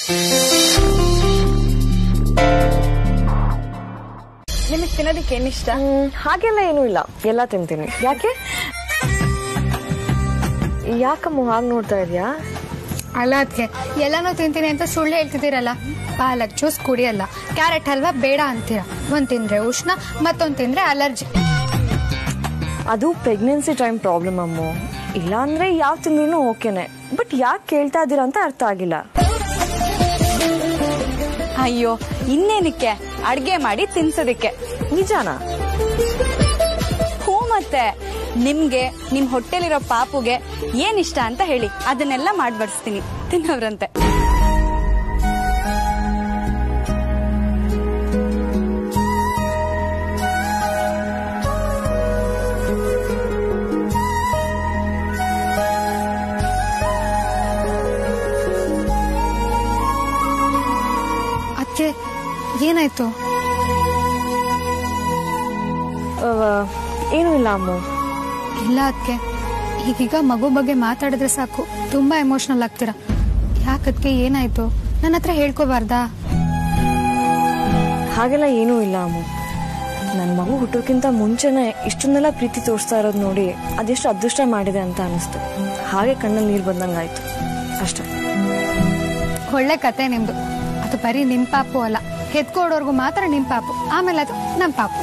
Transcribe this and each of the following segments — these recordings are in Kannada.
ನಿಮಗೆ ತಿನ್ನೋದಕ್ಕೆ ಏನಿಷ್ಟ ಹ್ಮ್, ಹಾಗೆಲ್ಲ ಏನೂ ಇಲ್ಲ ಎಲ್ಲ ತಿಂತೀನಿ ಯಾಕೆ ಯಾಕಮ್ಮ ಹಾಗೆ ನೋಡ್ತಾ ಇದೀಯಾ ಅಲ್ಲ ಅದಕ್ಕೆ ಎಲ್ಲಾನು ತಿಂತೀನಿ ಅಂತ ಸುಳ್ಳು ಹೇಳ್ತಿದ್ದೀರಲ್ಲ ಪಾಲಕ್ ಜ್ಯೂಸ್ ಕುಡಿಯಲ್ಲ ಕ್ಯಾರೆಟ್ ಹಲ್ವಾ ಬೇಡ ಅಂತೀರ ಒಂದ್ ತಿಂದ್ರೆ ಉಷ್ಣ ಮತ್ತೊಂದ್ ತಿಂದ್ರೆ ಅಲರ್ಜಿ ಅದು ಪ್ರೆಗ್ನೆನ್ಸಿ ಟೈಮ್ ಪ್ರಾಬ್ಲಮ್ ಅಮ್ಮು ಇಲ್ಲ ಅಂದ್ರೆ ಯಾವ ತಿಂದ್ರು ಓಕೆನೆ ಬಟ್ ಯಾಕೆ ಕೇಳ್ತಾ ಇದ್ದೀರಾ ಅಂತ ಅರ್ಥ ಆಗಿಲ್ಲ ಅಯ್ಯೋ ಇನ್ನೇನಕ್ಕೆ ಅಡ್ಗೆ ಮಾಡಿ ತಿನ್ಸೋದಕ್ಕೆ ನಿಜಾನಾ ಹೂ ಮತ್ತೆ ನಿಮ್ಗೆ ನಿಮ್ ಹೊಟ್ಟೆಲಿರೋ ಪಾಪುಗೆ ಏನ್ ಇಷ್ಟ ಅಂತ ಹೇಳಿ ಅದನ್ನೆಲ್ಲ ಮಾಡಿ ಬಡಿಸ್ತೀನಿ ತಿನ್ನೋವ್ರಂತೆ ಅದಕ್ಕೆ ಏನಾಯ್ತು ಅಹ್, ಏನೂ ಇಲ್ಲ ಅಮ್ಮು ಇಲ್ಲ ಅದಕ್ಕೆ ಈಗೀಗ ಮಗು ಬಗ್ಗೆ ಮಾತಾಡಿದ್ರೆ ಸಾಕು ತುಂಬಾ ಎಮೋಷನಲ್ ಆಗ್ತೀರಾ ಯಾಕದ್ಕೆ ಏನಾಯ್ತು ನನ್ನ ಹತ್ರ ಹೇಳ್ಕೋಬಾರ್ದಾ ಹಾಗೆಲ್ಲ ಏನೂ ಇಲ್ಲ ಅಮ್ಮು ನನ್ನ ಮಗು ಹುಟ್ಟೋಕ್ಕಿಂತ ಮುಂಚೆನೆ ಇಷ್ಟನ್ನೆಲ್ಲ ಪ್ರೀತಿ ತೋರಿಸ್ತಾ ಇರೋದು ನೋಡಿ ಅದೆಷ್ಟು ಅದೃಷ್ಟ ಮಾಡಿದೆ ಅಂತ ಅನಿಸ್ತು ಹಾಗೆ ಕಣ್ಣಲ್ಲಿ ನೀರು ಬಂದಂಗಾಯ್ತು ಅಷ್ಟೇ ಒಳ್ಳೆ ಕತೆ ನಿಮ್ದು ಅದು ಬರೀ ನಿಮ್ ಪಾಪು ಅಲ್ಲ ಹೆತ್ಕೊಡೋರ್ಗು ಮಾತ್ರ ನಿಮ್ ಪಾಪು ಆಮೇಲೆ ಅದು ನಮ್ ಪಾಪು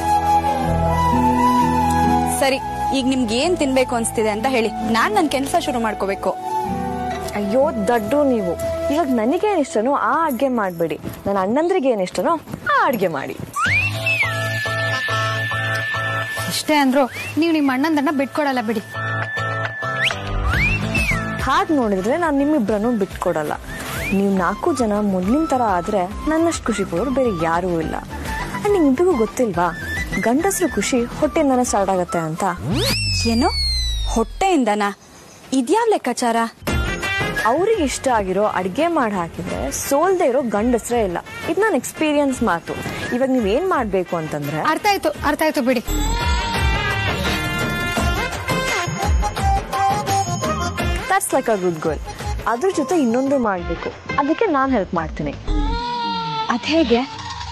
ಸರಿ ಈಗ ನಿಮ್ಗೆ ಏನ್ ತಿನ್ಬೇಕು ಅನ್ಸ್ತಿದೆ ಅಂತ ಹೇಳಿ ನಾನ್ ನನ್ ಕೆಲಸ ಶುರು ಮಾಡ್ಕೋಬೇಕು ಅಯ್ಯೋ ದಡ್ಡು ನೀವು ಇವಾಗ ನನಗೇನ್ ಇಷ್ಟನೋ ಆ ಅಡ್ಗೆ ಮಾಡಬೇಡಿ ನನ್ನ ಅಣ್ಣಂದ್ರಿಗೆ ಏನ್ ಇಷ್ಟನೋ ಆ ಅಡ್ಗೆ ಮಾಡಿ ಇಷ್ಟೇ ಅಂದ್ರು ನೀವು ನಿಮ್ಮ ಅಣ್ಣಂದನ್ನ ಬಿಟ್ಕೊಡಲ್ಲ ಬಿಡಿ ಹಾಗೆ ನೋಡಿದ್ರೆ ನಾನು ನಿಮ್ಮಿಬ್ಬರನ್ನು ಬಿಟ್ಕೊಡಲ್ಲ ನೀವು ನಾಲ್ಕು ಜನ ಮೊದಲಿನ ಥರ ಆದರೆ ನನ್ನಷ್ಟು ಖುಷಿ ಪಡೋರು ಬೇರೆ ಯಾರೂ ಇಲ್ಲ ಅಂಡ್ ನಿಮ್ಮಿಬ್ಬರಿಗೂ ಗೊತ್ತಿಲ್ವಾ ಗಂಡಸರು ಖುಷಿ ಹೊಟ್ಟೆಯಿಂದನೇ ಸ್ಟಾರ್ಟ್ ಆಗತ್ತೆ ಅಂತ ಏನು ಹೊಟ್ಟೆಯಿಂದನಾ ಇದ್ಯಾವ್ ಲೆಕ್ಕಾಚಾರ ಅವ್ರಿಗೆ ಇಷ್ಟ ಆಗಿರೋ ಅಡ್ಗೆ ಮಾಡಿ ಹಾಕಿದ್ರೆ ಸೋಲ್ದೇ ಇರೋ ಗಂಡಸ್ರೇ ಇಲ್ಲ ಇದು ನನ್ನ ಎಕ್ಸ್ಪೀರಿಯನ್ಸ್ ಮಾತು ಇವಾಗ ನೀವೇನ್ ಮಾಡ್ಬೇಕು ಅಂತಂದ್ರೆ ಅರ್ಥ ಆಯ್ತು ಅರ್ಥ ಆಯ್ತು ಬಿಡಿ that's like a good goal ಅದ್ರ ಜೊತೆ ಇನ್ನೊಂದು ಮಾಡಬೇಕು ಅದಕ್ಕೆ ನಾನು ಹೆಲ್ಪ್ ಮಾಡ್ತೀನಿ ಅದ್ ಹೇಗೆ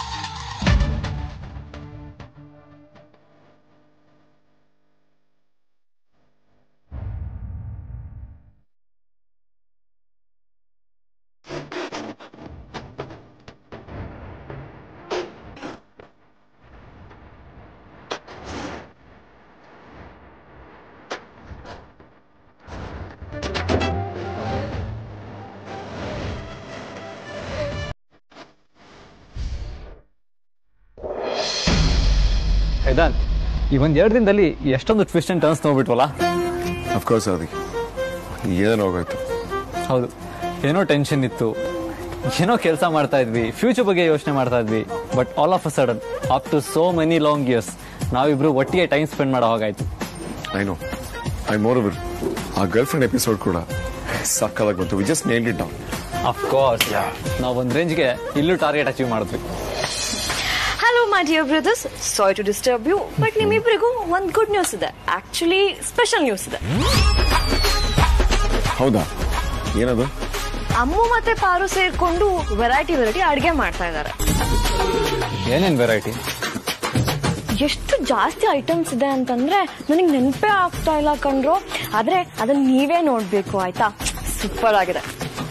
ಇದಾನ್ ಈ ಒಂದ್ ಎರಡು ದಿನದಲ್ಲಿ ಎಷ್ಟೊಂದು ಟ್ವಿಸ್ಟ್ ಅಂಡ್ ಟರ್ನ್ಸ್ ನೋಡ್ಬಿಟ್ವಲ್ಲ ಅಫ್ಕೋರ್ಸ್ ಅದಿ ಏನೋ ಹೋಗೋಯ್ತು ಹೌದು ಏನೋ ಟೆನ್ಷನ್ ಇತ್ತು ಏನೋ ಕೆಲಸ ಮಾಡ್ತಾ ಇದ್ವಿ ಫ್ಯೂಚರ್ ಬಗ್ಗೆ ಯೋಚನೆ ಮಾಡ್ತಾ ಇದ್ವಿ but all of a sudden up to so many long years ನಾವಿಬ್ರು ಒಟ್ಟಿಗೆ ಟೈಮ್ ಸ್ಪೆಂಡ್ ಮಾಡೋ ಹಾಗಾಯ್ತು I know I moreover a girlfriend episode ಕೂಡ ಸಕ್ಕಲಾಗಿ ಬಂತು we just nailed it down of course ನಾವು ಒಂದ್ ರೇಂಜ್ಗೆ ಇಲ್ಲೂ ಟಾರ್ಗೆಟ್ ಅಚೀವ್ ಮಾಡಿದ್ವಿ hello my dear brothers sorry to disturb you but ನಿಮ್ಮಿಬ್ಬರಿಗೂ ಒಂದು ಗುಡ್ ನ್ಯೂಸ್ ಇದೆ ಆಕ್ಚುಲಿ ಸ್ಪೆಷಲ್ ನ್ಯೂಸ್ ಇದೆ ಹೌದಾ ಏನದು ಅಮ್ಮು ಮತ್ತೆ ಪಾರು ಸೇರ್ಕೊಂಡು ವೆರೈಟಿ ವೆರೈಟಿ ಅಡ್ಗೆ ಮಾಡ್ತಾ ಇದ್ದಾರೆ ಏನೇನ್ ವೆರೈಟಿ ಎಷ್ಟು ಜಾಸ್ತಿ ಐಟಮ್ಸ್ ಇದೆ ಅಂತಂದ್ರೆ ನನಗೆ ನೆನಪೇ ಆಗ್ತಾ ಇಲ್ಲ ಕಣ್ರು ಆದ್ರೆ ಅದನ್ನ ನೀವೇ ನೋಡ್ಬೇಕು ಆಯ್ತಾ ಸೂಪರ್ ಆಗಿದೆ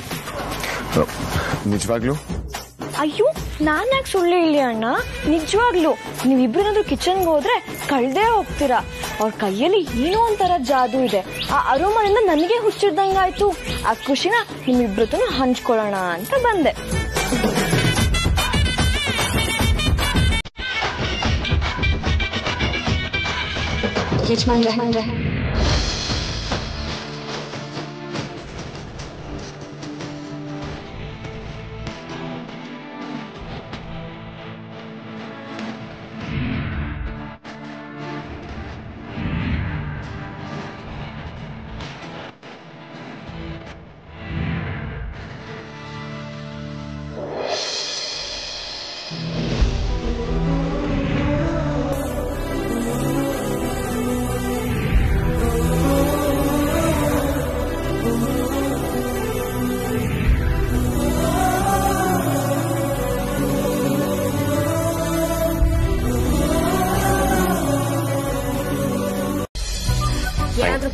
ನಿಜವಾಗ್ಲೂ ಅಯ್ಯೋ ನಾನ್ ಯಾಕೆ ಸುಳ್ಳು ಹೇಳಿ ಅಣ್ಣ ನಿಜವಾಗ್ಲು ನೀವಿಬ್ರೇನಾದ್ರೂ ಕಿಚನ್ಗೆ ಹೋದ್ರೆ ಕಳ್ದೇ ಹೋಗ್ತೀರಾ ಅವ್ರ ಕೈಯಲ್ಲಿ ಏನೋ ಒಂಥರ ಜಾದು ಇದೆ ಆ ಅರೋಮನಿಂದ ನನಗೆ ಹುಚ್ಚಿಡ್ದಂಗಾಯ್ತು ಆ ಖುಷಿನ ನಿಮ್ಮಿಬ್ರತನ ಹಂಚ್ಕೊಳ್ಳೋಣ ಅಂತ ಬಂದೆ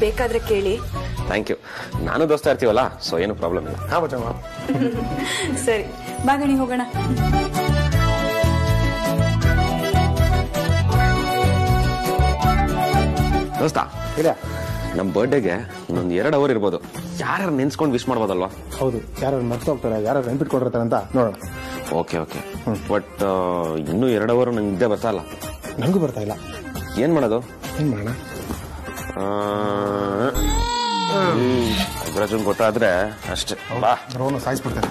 ಬೇಕಾದ್ರೆ ಕೇಳಿ ಥ್ಯಾಂಕ್ ಯು ನಾನು ದೋಸ್ತ ಇರ್ತೀವಲ್ಲ ಸೊ ಏನು ಪ್ರಾಬ್ಲಮ್ ಇಲ್ಲ ಹಾ ಮಚ್ಚಮ್ಮ ಸರಿ ಬಾಗಣಿ ಹೋಗೋಣ ದೋಸ್ತ ಇಲ್ಲ ನಮ್ಮ ಬರ್ಡೇಗೆ ಇನ್ನೊಂದು ಎರಡು ಅವರ್ ಇರ್ಬೋದು ಯಾರ್ಯಾರು ನೆನ್ಸ್ಕೊಂಡು ವಿಶ್ ಮಾಡ್ಬೋದಲ್ವಾ ಹೌದು ಯಾರು ಮರ್ತು ಹೋಗ್ತಾರೆ ಯಾರು ನೆನ್ಪಿಟ್ಕೊಂಡಿರ್ತಾರೆ ಅಂತ ನೋಡೋಣ ಓಕೆ ಓಕೆ ಬಟ್ ಇನ್ನೂ ಎರಡು ಅವರ್ ನಂಗೆ ನಿದ್ದೆ ಬರ್ತಾ ಇಲ್ಲ ನಂಗೂ ಬರ್ತಾ ಇಲ್ಲ ಏನ್ ಮಾಡೋದು ಏನ್ ಮಾಡೋಣ ಅಗ್ರಜನ್ ಗೊತ್ತಾದ್ರೆ ಅಷ್ಟೇ ಬಾ ರೋನು ಸಾಯಿಸ್ಬಿಡ್ತಾರೆ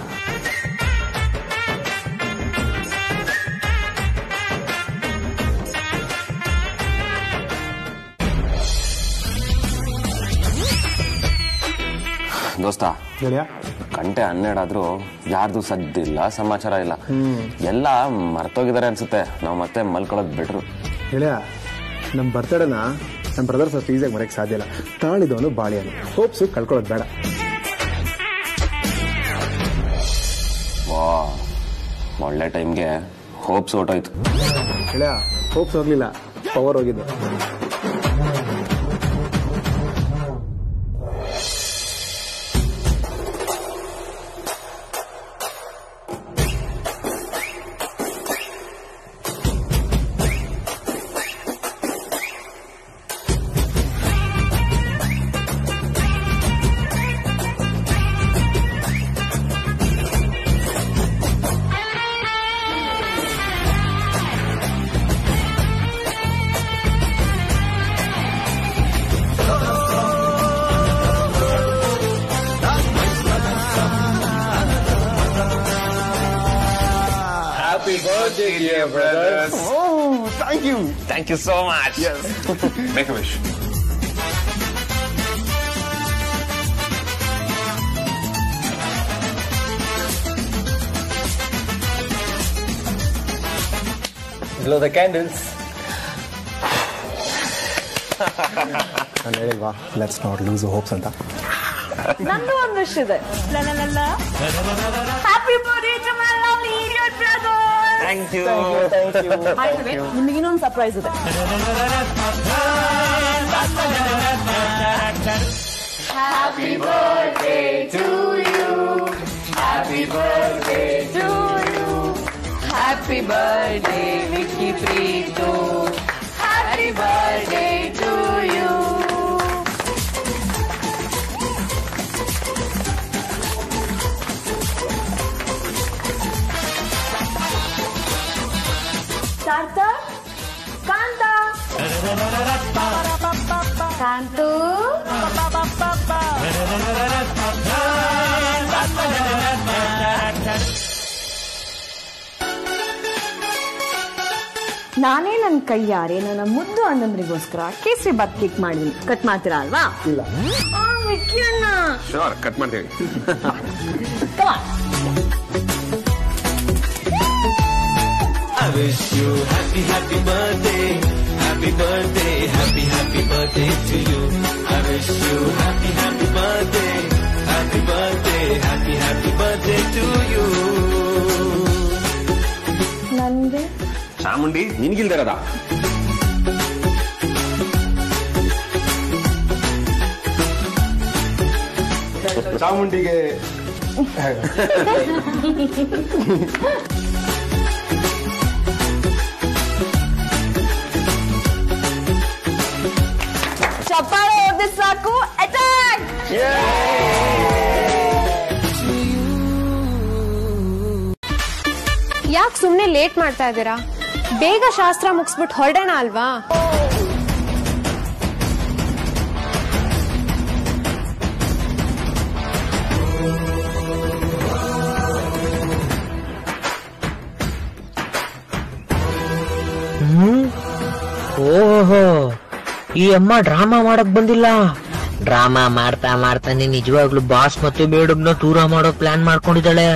ದೋಸ್ತ ಹೇಳಿಯಾ ಗಂಟೆ ಹನ್ನೆರಡಾದ್ರೂ ಯಾರ್ದು ಸದ್ದಿಲ್ಲ ಸಮಾಚಾರ ಇಲ್ಲ ಎಲ್ಲ ಮರ್ತೋಗಿದ್ದಾರೆ ಅನ್ಸುತ್ತೆ ನಾವು ಮತ್ತೆ ಮಲ್ಕೊಳ್ಳೋದು ಬೆಟ್ರು ಹೇಳಿಯ ನಮ್ಮ ಬರ್ತಡೇನ ನಮ್ಮ ಬ್ರದರ್ಸ್ ಅಷ್ಟು ಈಸಿಯಾಗಿ ಮರೆಯಕ್ಕೆ ಸಾಧ್ಯ ಇಲ್ಲ ತಾಳಿದವನು ಬಾಳಿಯನು ಹೋಪ್ಸು ಕಳ್ಕೊಳ್ಳೋದು ಬೇಡ ವಾ ಒಳ್ಳೆ ಟೈಮ್ಗೆ ಹೋಪ್ಸ್ ಹೊರ್ಟೋಯ್ತು ಹೇಳಿಯ ಹೋಪ್ಸ್ ಹೋಗ್ಲಿಲ್ಲ ಪವರ್ ಹೋಗಿದ್ದು thank you so much make wish Blow the candles. ನಾನು ಹೇಳಿಲ್ವಾ ಲೆಟ್ಸ್ ನಾಟ್ ಲೂಸ್ ಹೋಪ್ಸ್ ಅಂತ ನಂದು ಒಂದು ವಿಶ್ ಇದೆ happy birthday to my lovely idiot brother thank you ನಿಮಗೆ ಇನ್ನೊಂದು ಸರ್ಪ್ರೈಸ್ ಇದೆ ಸಾರ್ಥ ಕಾಂತ ಕಾಂತು ನಾನೇ ನನ್ನ ಕೈಯಾರೆ ನನ್ನ ಮುದ್ದು ಅಣ್ಣಂದ್ರಿಗೋಸ್ಕರ ಕೇಸರಿ ಬಾತ್ ಕೇಕ್ ಮಾಡಿದೀನಿ ಕಟ್ ಮಾಡ್ತೀರಾ ಅಲ್ವಾ ಇಲ್ಲ ಆ, ವಿಕ್ಕಿ ಅಣ್ಣ ಶೋರ್ ಕಟ್ ಮಾಡ್ತೀವಿ Come on. ನನ್ಗೆ ಚಾಮುಂಡಿ ನಿನ್ಗಿಲ್ದಿರದ ಚಾಮುಂಡಿಗೆ ಚಪ್ಪಾಳೆ ಹೊಡೆದ ಸಾಕು ಅಟ್ಯಾಕ್ ಯಾಕೆ ಸುಮ್ಮನೆ ಲೇಟ್ ಮಾಡ್ತಾ ಇದ್ದೀರಾ ಬೇಗ ಶಾಸ್ತ್ರ ಮುಗಿಸ್ಬಿಟ್ಟು ಹೊರಡೋಣ ಅಲ್ವಾ ಓಹೋ ಈ ಅಮ್ಮ ಡ್ರಾಮಾ ಮಾಡಕ್ ಬಂದಿಲ್ಲ ಡ್ರಾಮಾ ಮಾಡ್ತಾ ಮಾಡ್ತಾನೆ ನಿಜವಾಗ್ಲೂ ಬಾಸ್ ಮತ್ತೆ ಬೇಡಬ್ನ ದೂರ ಮಾಡೋ ಪ್ಲಾನ್ ಮಾಡ್ಕೊಂಡಿದ್ದಾಳೆ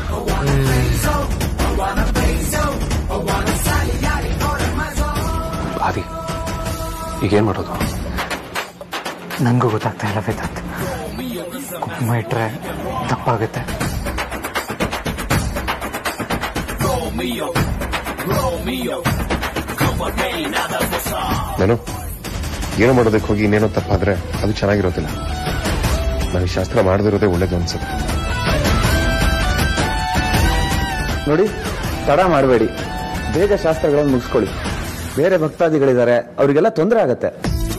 ಆದಿ ಈಗೇನ್ ಮಾಡೋದು ನನಗೂ ಗೊತ್ತಾಗ್ತಾ ಇಲ್ಲ ವೇದಾಂತ್ ಕುಂಕುಮ ಇಟ್ರೆ ತಪ್ಪಾಗುತ್ತೆ ನಾನು ಏನೋ ಮಾಡೋದಕ್ಕೆ ಹೋಗಿ ಇನ್ನೇನೋ ತಪ್ಪಾದ್ರೆ ಅದು ಚೆನ್ನಾಗಿರೋದಿಲ್ಲ ನಾವು ಈ ಶಾಸ್ತ್ರ ಮಾಡದಿರೋದೇ ಒಳ್ಳೇದು ಅನ್ಸುತ್ತೆ ನೋಡಿ ತಡ ಮಾಡಬೇಡಿ ಬೇಗ ಶಾಸ್ತ್ರಗಳನ್ನು ಮುಗಿಸ್ಕೊಳ್ಳಿ ಬೇರೆ ಭಕ್ತಾದಿಗಳಿದ್ದಾರೆ ಅವರಿಗೆಲ್ಲ ತೊಂದರೆ ಆಗತ್ತೆ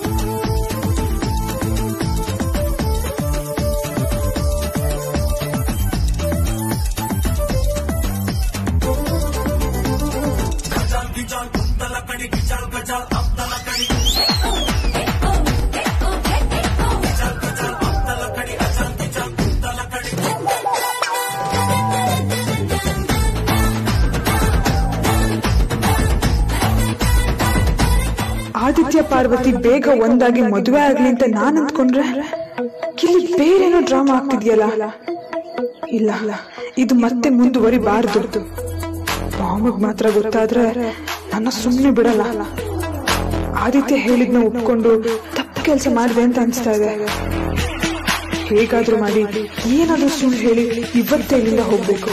ಆದಿತ್ಯ ಪಾರ್ವತಿ ಬೇಗ ಒಂದಾಗಿ ಮದುವೆ ಆಗ್ಲಿ ಅಂತ ನಾನ್ ಅಂದ್ಕೊಂಡ್ರೆ ಇಲ್ಲಿ ಬೇರೇನೋ ಡ್ರಾಮಾ ಆಗ್ತಿದ್ಯಲ್ಲ ಇಲ್ಲ ಇದು ಮತ್ತೆ ಮುಂದುವರಿಬಾರ್ದು ಮಾಮಗ್ ಮಾತ್ರ ಗೊತ್ತಾದ್ರೆ ನನ್ನ ಸುಮ್ಮನೆ ಬಿಡಲ್ಲ ಆದಿತ್ಯ ಹೇಳಿದ್ನ ಒಪ್ಕೊಂಡು ತಪ್ಪು ಕೆಲಸ ಮಾಡಿದೆ ಅಂತ ಅನ್ಸ್ತಾ ಇದೆ ಹೇಗಾದ್ರೂ ಮಾಡಿ ಏನಾದ್ರೂ ಸುಳ್ಳು ಹೇಳಿ ಇವತ್ತೇ ಇಲ್ಲಿಂದ ಹೋಗ್ಬೇಕು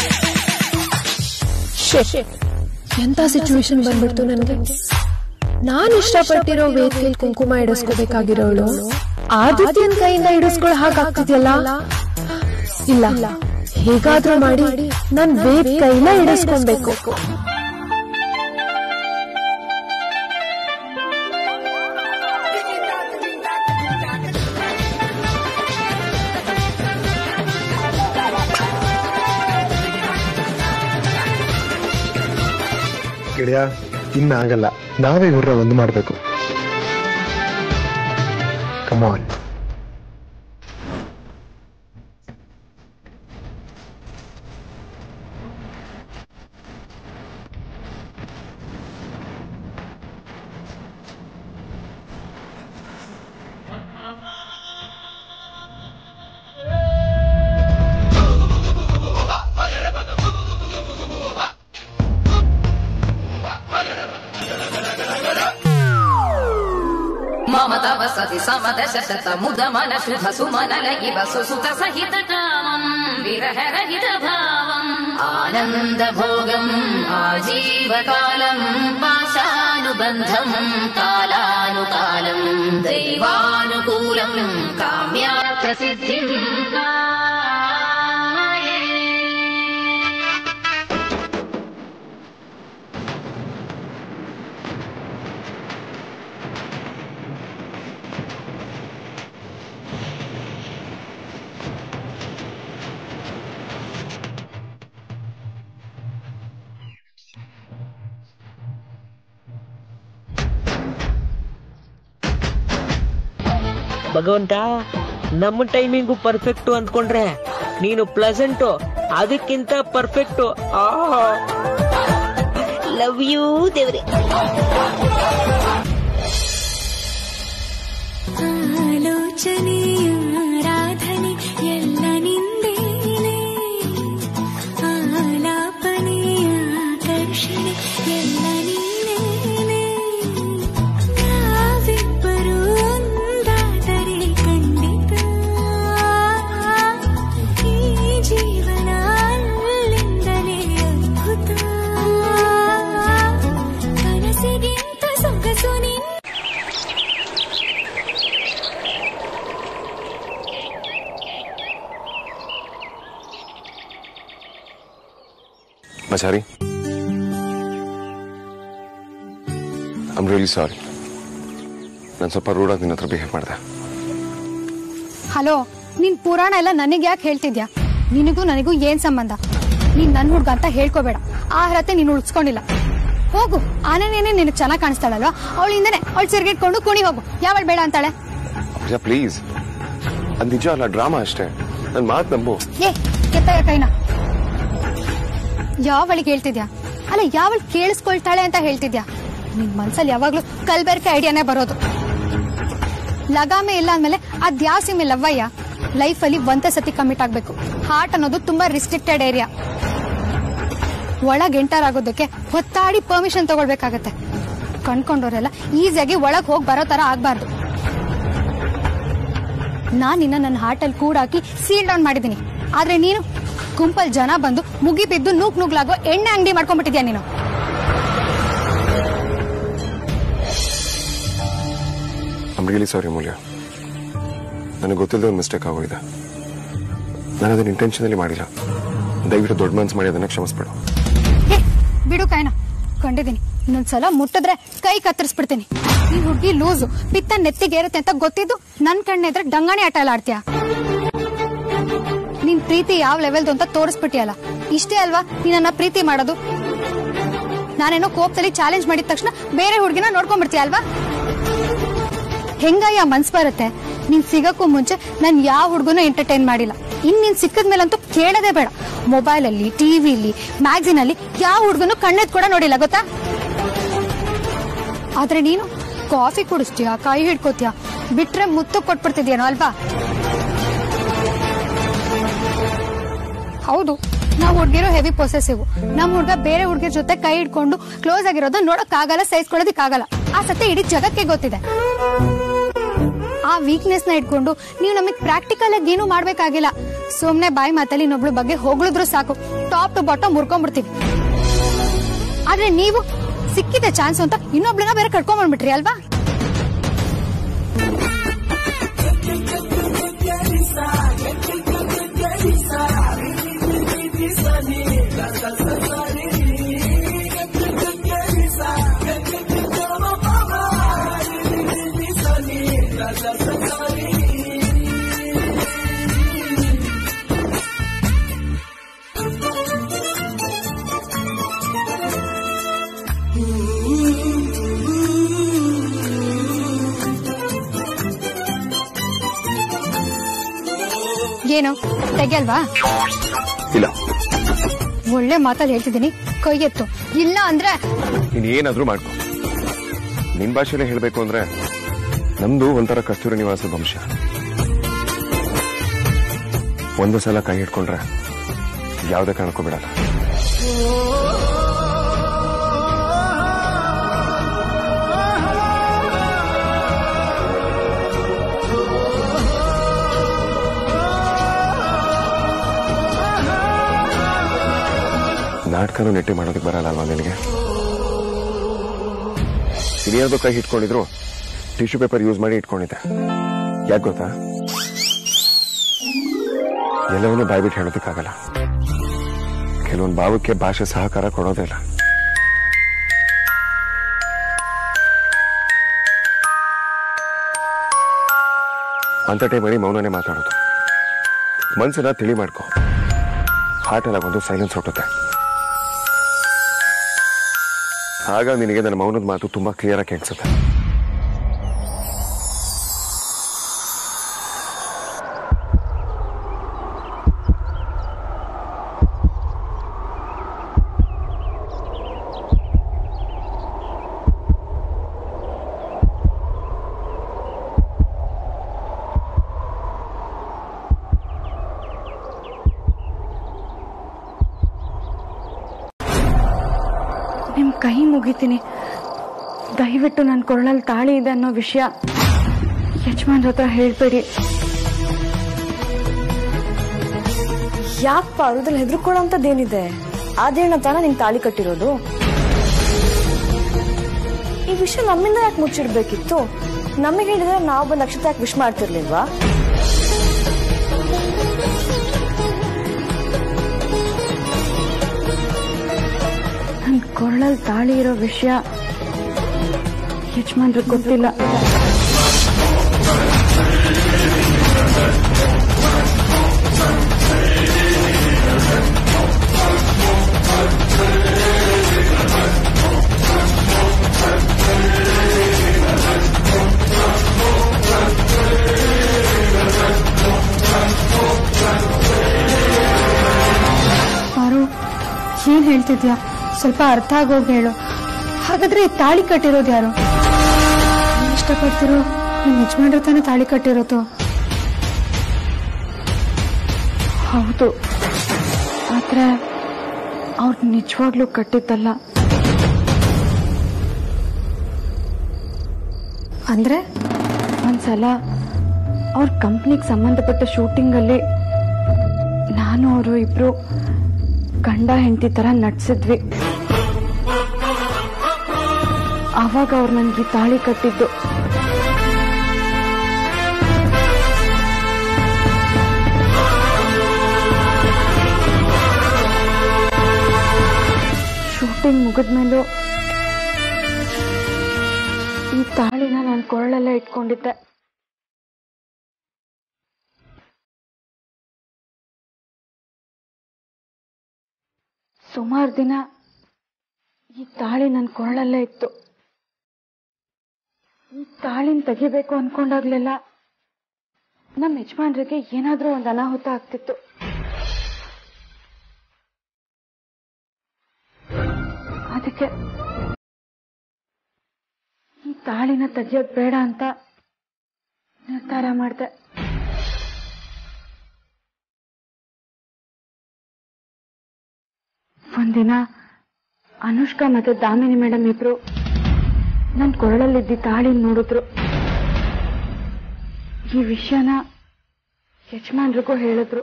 ಎಂತ ಸಿಚುವೇಶನ್ ಬಂದ್ಬಿಡ್ತು ನನಗೆ ನಾನ್ ಇಷ್ಟಪಟ್ಟಿರೋ ವೇದಿಕೆಯಲ್ಲಿ ಕುಂಕುಮ ಇಡಿಸ್ಕೋಬೇಕಾಗಿರೋಳು ಆದಿತ್ಯನ್ ಕೈಯಿಂದ ಇಡಿಸ್ಕೊಳ್ಳೋ ಹಾಗಾಗ್ತಿದ್ಯಲ್ಲ ಇಲ್ಲ ಹೇಗಾದ್ರೂ ಮಾಡಿ ನಾನ್ ವೇದ್ ಕೈನ ಇಡಿಸ್ಕೊಬೇಕು ಗೆಳೆಯ ಇನ್ನ ಆಗಲ್ಲ ನಾವೇ ಇವ್ರ ಒಂದು ಮಾಡಬೇಕು ಕಮಾನ್ मम तव सति समदशत मुद मन शुभ सुमन लगिव सुसुत सहित कामम् विरह रहित भावम् आनन्द भोगम् आजीवकालम् पाशानुबन्धम् कालानुकालम् दैवानुकूलम् काम्यार्थसिद्धिम् ಭಗವಂತ ನಮ್ಮ ಟೈಮಿಂಗು ಪರ್ಫೆಕ್ಟು ಅಂದ್ಕೊಂಡ್ರೆ ನೀನು ಪ್ಲೆಸೆಂಟು ಅದಕ್ಕಿಂತ ಪರ್ಫೆಕ್ಟು ಲವ್ ಯು ದೇವ್ರೆ ಆಲೋಚನೆಯ ಆರಾಧನೆ ಎಲ್ಲ ನಿಂದೇನೆ ಆಲಾಪನೆಯ ಆಕರ್ಷಣೆ ಎಲ್ಲ ನೀನೇನೆ ನಾವಿಬ್ಬರು ಒಂದಾದರೆ ಖಂಡಿತ ಈ ಜೀವನ ಅಲ್ಲಿಂದಲೇ ಅದ್ಭುತ ಕನಸಿಗಿಂತ ಸೊಗಸು ನಿನ್ನ ಮಚಾರಿ ಐಮ್ ರಿಯಲಿ ಸಾರಿ ನಾನು ಸ್ವಲ್ಪ ರೂಢಾಗಿ ನಿನ್ನ ಹತ್ರ ಬಿಹೇವ್ ಮಾಡಿದೆ ಹಲೋ ನಿನ್ ಪುರಾಣ ಎಲ್ಲ ನನಗೆ ಯಾಕೆ ಹೇಳ್ತಿದ್ಯಾ ನಿನಗೂ ನನಗೂ ಏನ್ ಸಂಬಂಧ ನೀನ್ ನನ್ ಹುಡ್ಗ ಅಂತ ಹೇಳ್ಕೋಬೇಡ ಆ ಅರ್ಹತೆ ನೀನು ಉಳಿಸ್ಕೊಂಡಿಲ್ಲ ಹೋಗು ಆನನೇನೆ ನಿನಗೆ ಚೆನ್ನಾಗಿ ಕಾಣಿಸ್ತಾಳಲ್ವಾ ಅವಳಿಂದನೇ ಅವಳು ಸಿರ್ಗಿಟ್ಕೊಂಡು ಕುಣಿ ಹೋಗು ಯಾವಳು ಬೇಡ ಅಂತಾಳೆ ಅಯ್ಯ ಪ್ಲೀಸ್ ಅದು ನಿಜ ಅಲ್ಲ ಡ್ರಾಮಾ ಅಷ್ಟೇ ನನ್ನ ಮಾತು ನಂಬು ಏ ಕೆತ್ತ ಕೈನ ಯಾವಳಿಗೆ ಹೇಳ್ತಿದ್ಯಾ ಅಲ್ಲ ಯಾವಳು ಕೇಳಿಸ್ಕೊಳ್ತಾಳೆ ಅಂತ ಹೇಳ್ತಿದ್ಯಾ ನಿನ್ ಮನ್ಸಲ್ಲಿ ಯಾವಾಗ್ಲೂ ಕಲ್ಬೆರ್ಕೆ ಐಡಿಯಾನೇ ಬರೋದು ಲಗಾಮೆ ಇಲ್ಲ ಅಂದ್ಮೇಲೆ ಅದ್ಯಾವ ಸೀಮೆ ಲವ್ವಯ್ಯ ಲೈಫಲ್ಲಿ ಒಂದೇ ಸತಿ ಕಮಿಟ್ ಆಗ್ಬೇಕು ಹಾರ್ಟ್ ಅನ್ನೋದು ತುಂಬಾ ರಿಸ್ಟ್ರಿಕ್ಟೆಡ್ ಏರಿಯಾ ಒಳಗ್ ಎಂಟರ್ ಆಗೋದಕ್ಕೆ ಹೊತ್ತಾಡಿ ಪರ್ಮಿಷನ್ ತಗೊಳ್ಬೇಕಾಗತ್ತೆ ಕಣ್ಕೊಂಡವರೆಲ್ಲ ಈಸಿಯಾಗಿ ಒಳಗ್ ಹೋಗಿ ಬರೋ ತರ ಆಗ್ಬಾರ್ದು ನಾನ್ ನಿನ್ನ ನನ್ನ ಹಾರ್ಟಲ್ಲಿ ಕೂಡಾಕಿ ಸೀಲ್ ಡೌನ್ ಮಾಡಿದೀನಿ ಆದ್ರೆ ನೀನು ಗುಂಪಲ್ ಜನ ಬಂದು ಮುಗಿ ಬಿದ್ದು ನೂಕ್ ನುಗ್ಲಾಗೋ ಎಣ್ಣೆ ಅಂಗಡಿ ಮಾಡ್ಕೊಂಡ್ಬಿಟ್ಟಿದ್ಯಾ ನೀನು ಐಮ್ ರಿಯಲಿ ಸಾರಿ ಮೂಲ್ಯ ನನಗೆ ಗೊತ್ತಿಲ್ಲದೆ ಒಂದು ಮಿಸ್ಟೇಕ್ ಆಗೋಗಿದೆ ನಾನು ಅದನ್ನ ಇಂಟೆನ್ಷನಲ್ಲಿ ಮಾಡಿಲ್ಲ ದಯವಿಟ್ಟು ದೊಡ್ಡ ಮನ್ಸು ಮಾಡಿ ಅದನ್ನ ಕ್ಷಮಿಸ್ಬೇಡ ಏ ಬಿಡು ಕಾಯ್ನ ಕಂಡಿದ್ದೀನಿ ಇನ್ನೊಂದ್ಸಲ ಮುಟ್ಟಿದ್ರೆ ಕೈ ಕತ್ತರಿಸ್ಬಿಡ್ತೀನಿ ಈ ಹುಡುಗಿ ಲೂಸು ಪಿತ್ತ ನೆತ್ತಿಗೇರುತ್ತೆ ಅಂತ ಗೊತ್ತಿದ್ದು ನನ್ ಕಣ್ಣೆದ್ರೆ ಡಂಗಾಣಿ ಆಟ ಎಲ್ಲ ಆಡ್ತೀಯ ನಿನ್ ಪ್ರೀತಿ ಯಾವ ಲೆವೆಲ್ದು ಅಂತ ತೋರಿಸ್ಬಿಟ್ಟಿಯಲ್ಲ ಇಷ್ಟೇ ಅಲ್ವಾ ನೀನನ್ನ ಪ್ರೀತಿ ಮಾಡೋದು ನಾನೇನೋ ಕೋಪದಲ್ಲಿ ಚಾಲೆಂಜ್ ಮಾಡಿದ ತಕ್ಷಣ ಬೇರೆ ಹುಡುಗಿನ ನೋಡ್ಕೊಂಡ್ಬಿಡ್ತೀಯ ಅಲ್ವಾ ಹೆಂಗಯ್ಯ ಮನ್ಸ್ ಬರುತ್ತೆ ನೀನ್ ಸಿಗಕ್ಕೂ ಮುಂಚೆ ನಾನ್ ಯಾವ ಹುಡುಗನೂ ಎಂಟರ್ಟೈನ್ ಮಾಡಿಲ್ಲ ಇನ್ ನೀನ್ ಸಿಕ್ಕದ್ಮೇಲಂತೂ ಕೇಳೋದೇ ಬೇಡ ಮೊಬೈಲ್ ಅಲ್ಲಿ ಟಿವಿಲಿ ಮ್ಯಾಗ್ಝಿನ್ ಅಲ್ಲಿ ಯಾವ ಹುಡುಗನು ಕಣ್ಣೆದ್ ಕೂಡ ನೋಡಿಲ್ಲ ಗೊತ್ತಾ ಆದ್ರೆ ನೀನು ಕಾಫಿ ಕುಡಿಸ್ತೀಯಾ ಕೈ ಹಿಡ್ಕೋತೀಯಾ ಬಿಟ್ರೆ ಮುತ್ತು ಕೊಟ್ಬಿಡ್ತಿದ್ಯೇನೋ ಅಲ್ವಾ ಹೌದು ನಾವು ಹುಡ್ಗಿರೋ ಹೆವಿ ಪೊಸೆಸಿವ್ ನಮ್ ಹುಡ್ಗ ಬೇರೆ ಹುಡ್ಗಿರ್ ಜೊತೆ ಕೈ ಹಿಡ್ಕೊಂಡು ಕ್ಲೋಸ್ ಆಗಿರೋದು ನೋಡಕ್ ಆಗಲ್ಲ ಸಹಿಸ್ಕೊಳ್ಳೋದಕ್ಕಾಗಲ್ಲ ಆ ಸತ್ಯ ಇಡೀ ಜಗಕ್ಕೆ ಗೊತ್ತಿದೆ ಆ ವೀಕ್ನೆಸ್ ನ ಇಟ್ಕೊಂಡು ನೀವು ನಮಗ್ ಪ್ರಾಕ್ಟಿಕಲ್ ಆಗಿ ಏನು ಮಾಡ್ಬೇಕಾಗಿಲ್ಲ ಸುಮ್ನೆ ಬಾಯಿ ಮಾತಲ್ಲಿ ಇನ್ನೊಬ್ಳು ಬಗ್ಗೆ ಹೋಗ್ಲಿದ್ರು ಸಾಕು ಟಾಪ್ ಟು ಬಾಟಮ್ ಮುರ್ಕೊಂಡ್ಬಿಡ್ತೀವಿ ಆದ್ರೆ ನೀವು ಸಿಕ್ಕಿದೆ ಚಾನ್ಸ್ ಅಂತ ಇನ್ನೊಬ್ಳನ್ನ ಬೇರೆ ಕಟ್ಕೊಂಡ್ ಬಂದ್ಬಿಟ್ರಿ ಅಲ್ವಾ ಏನು ತೆಗೆಯಲ್ವಾ ಇಲ್ಲ ಒಳ್ಳೆ ಮಾತಲ್ಲಿ ಹೇಳ್ತಿದ್ದೀನಿ ಕೈ ಎತ್ತು ಇಲ್ಲ ಅಂದ್ರೆ ನೀನ್ ಏನಾದ್ರೂ ಮಾಡ್ಕೊ ನಿನ್ ಭಾಷೆಯಲ್ಲೇ ಹೇಳ್ಬೇಕು ಅಂದ್ರೆ ನಮ್ದು ಒಂಥರ ಕಸ್ತೂರಿ ನಿವಾಸ ವಂಶ ಒಂದು ಸಲ ಕೈ ಹಿಡ್ಕೊಂಡ್ರೆ ಯಾವುದೇ ಕಾರಣಕ್ಕೂ ಬಿಡಲ್ಲ ನಾಟಕನೂ ನೆಟ್ಟಿ ಮಾಡೋದಕ್ಕೆ ಬರಲ್ಲ ಅಲ್ವಾ ನಿನಗೆ ಹಿರಿಯರ್ದು ಕೈ ಇಟ್ಕೊಂಡಿದ್ರು ಟಿಶ್ಯೂ ಪೇಪರ್ ಯೂಸ್ ಮಾಡಿ ಇಟ್ಕೊಂಡಿದ್ದೆ ಯಾಕೆ ಗೊತ್ತಾ ಎಲ್ಲವನ್ನೂ ಬಾಯ್ಬಿಟ್ಟು ಹೇಳೋದಕ್ಕಾಗಲ್ಲ ಕೆಲವೊಂದು ಭಾವಕ್ಕೆ ಭಾಷೆ ಸಹಕಾರ ಕೊಡೋದೇ ಇಲ್ಲ ಅಂತ ಟೈಮಲ್ಲಿ ಮೌನನೇ ಮಾತಾಡೋದು ಮನ್ಸನ್ನ ತಿಳಿ ಮಾಡ್ಕೊ ಹಾರ್ಟೆಲ್ಲ ಒಂದು ಸೈಲೆನ್ಸ್ ಹೊಟ್ಟುತ್ತೆ ಆಗ ನಿನಗೆ ನನ್ನ ಮೌನದ ಮಾತು ತುಂಬಾ ಕ್ಲಿಯರ್ ಆಗಿ ಕೇಳಿಸುತ್ತೆ ನಿಮ್ ಕೈ ಮುಗಿತೀನಿ ದಯವಿಟ್ಟು ನನ್ನ ಕೊರಳಲ್ಲಿ ತಾಳಿ ಇದೆ ಅನ್ನೋ ವಿಷಯ ಯಜಮಾನ್ರ ಹತ್ರ ಹೇಳ್ಬೇಡಿ ಯಾಕಪ್ಪ ಅದ್ರಲ್ಲಿ ಹೆದರ್ಕೊಳ್ಳೋ ಅಂತದ್ದೇನಿದೆ ಅದೇನ ತಾನ ನಿಂಗೆ ತಾಳಿ ಕಟ್ಟಿರೋದು ಈ ವಿಷಯ ನಮ್ಮಿಂದ ಯಾಕೆ ಮುಚ್ಚಿಡ್ಬೇಕಿತ್ತು ನಮಗೆ ಹೇಳಿದ್ರೆ ನಾವು ಬಂದು ನಕ್ಷತ್ರ ಯಾಕೆ ವಿಶ್ ಮಾಡ್ತಿರ್ಲಿಲ್ವಾ ನನ್ನ ಕೊರಳಲ್ಲಿ ತಾಳಿ ಇರೋ ವಿಷಯ ಯಜಮಾನ್ರಿಗೆ ಗೊತ್ತಿಲ್ಲ ಪಾರು ಏನ್ ಹೇಳ್ತಿದ್ಯಾ ಸ್ವಲ್ಪ ಅರ್ಥ ಆಗೋಗಿ ಹೇಳು ಹಾಗಾದ್ರೆ ಈ ತಾಳಿ ಕಟ್ಟಿರೋದು ಯಾರು ನೀನ್ ಇಷ್ಟಪಡ್ತಿರೋ ನಿಮ್ ಯಜಮಾನ್ರ ತಾನೇ ತಾಳಿ ಕಟ್ಟಿರೋದು ಹೌದು ಆದ್ರೆ ಅವ್ರು ನಿಜವಾಗ್ಲೂ ಕಟ್ಟಿದ್ದಲ್ಲ ಅಂದ್ರೆ ಒಂದ್ಸಲ ಅವ್ರ ಕಂಪ್ನಿಗೆ ಸಂಬಂಧಪಟ್ಟ ಶೂಟಿಂಗ್ ಅಲ್ಲಿ ನಾನು ಅವರು ಇಬ್ರು ಗಂಡ ಹೆಂಡತಿ ತರ ನಡ್ಸಿದ್ವಿ ಆವಾಗ ಅವ್ರು ನನ್ಗೆ ಈ ತಾಳಿ ಕಟ್ಟಿದ್ದು ಶೂಟಿಂಗ್ ಮುಗಿದ್ಮೇಲೂ ಈ ತಾಳಿನ ನಾನು ಕೊರಳಲ್ಲೇ ಇಟ್ಕೊಂಡಿದ್ದೆ ಸುಮಾರು ದಿನ ಈ ತಾಳಿ ನನ್ನ ಕೊರಳಲ್ಲೇ ಇತ್ತು ಈ ತಾಳಿನ ತೆಗಿಬೇಕು ಅನ್ಕೊಂಡಾಗ್ಲೆಲ್ಲ ನಮ್ಮ ಯಜಮಾನ್ರಿಗೆ ಏನಾದ್ರೂ ಒಂದು ಅನಾಹುತ ಆಗ್ತಿತ್ತು ಅದಕ್ಕೆ ಈ ತಾಳಿನ ತೆಗಿಯೋದ್ ಬೇಡ ಅಂತ ನಿರ್ಧಾರ ಮಾಡಿದೆ ಒಂದಿನ ಅನುಷ್ಕಾ ಮತ್ತೆ ದಾಮಿನಿ ಮೇಡಮ್ ಇಬ್ರು ನನ್ ಕೊರಳಲ್ಲಿದ್ದ ತಾಳಿ ನೋಡಿದ್ರು ಈ ವಿಷಯನ ಯಜಮಾನ್ರಿಗೂ ಹೇಳಿದ್ರು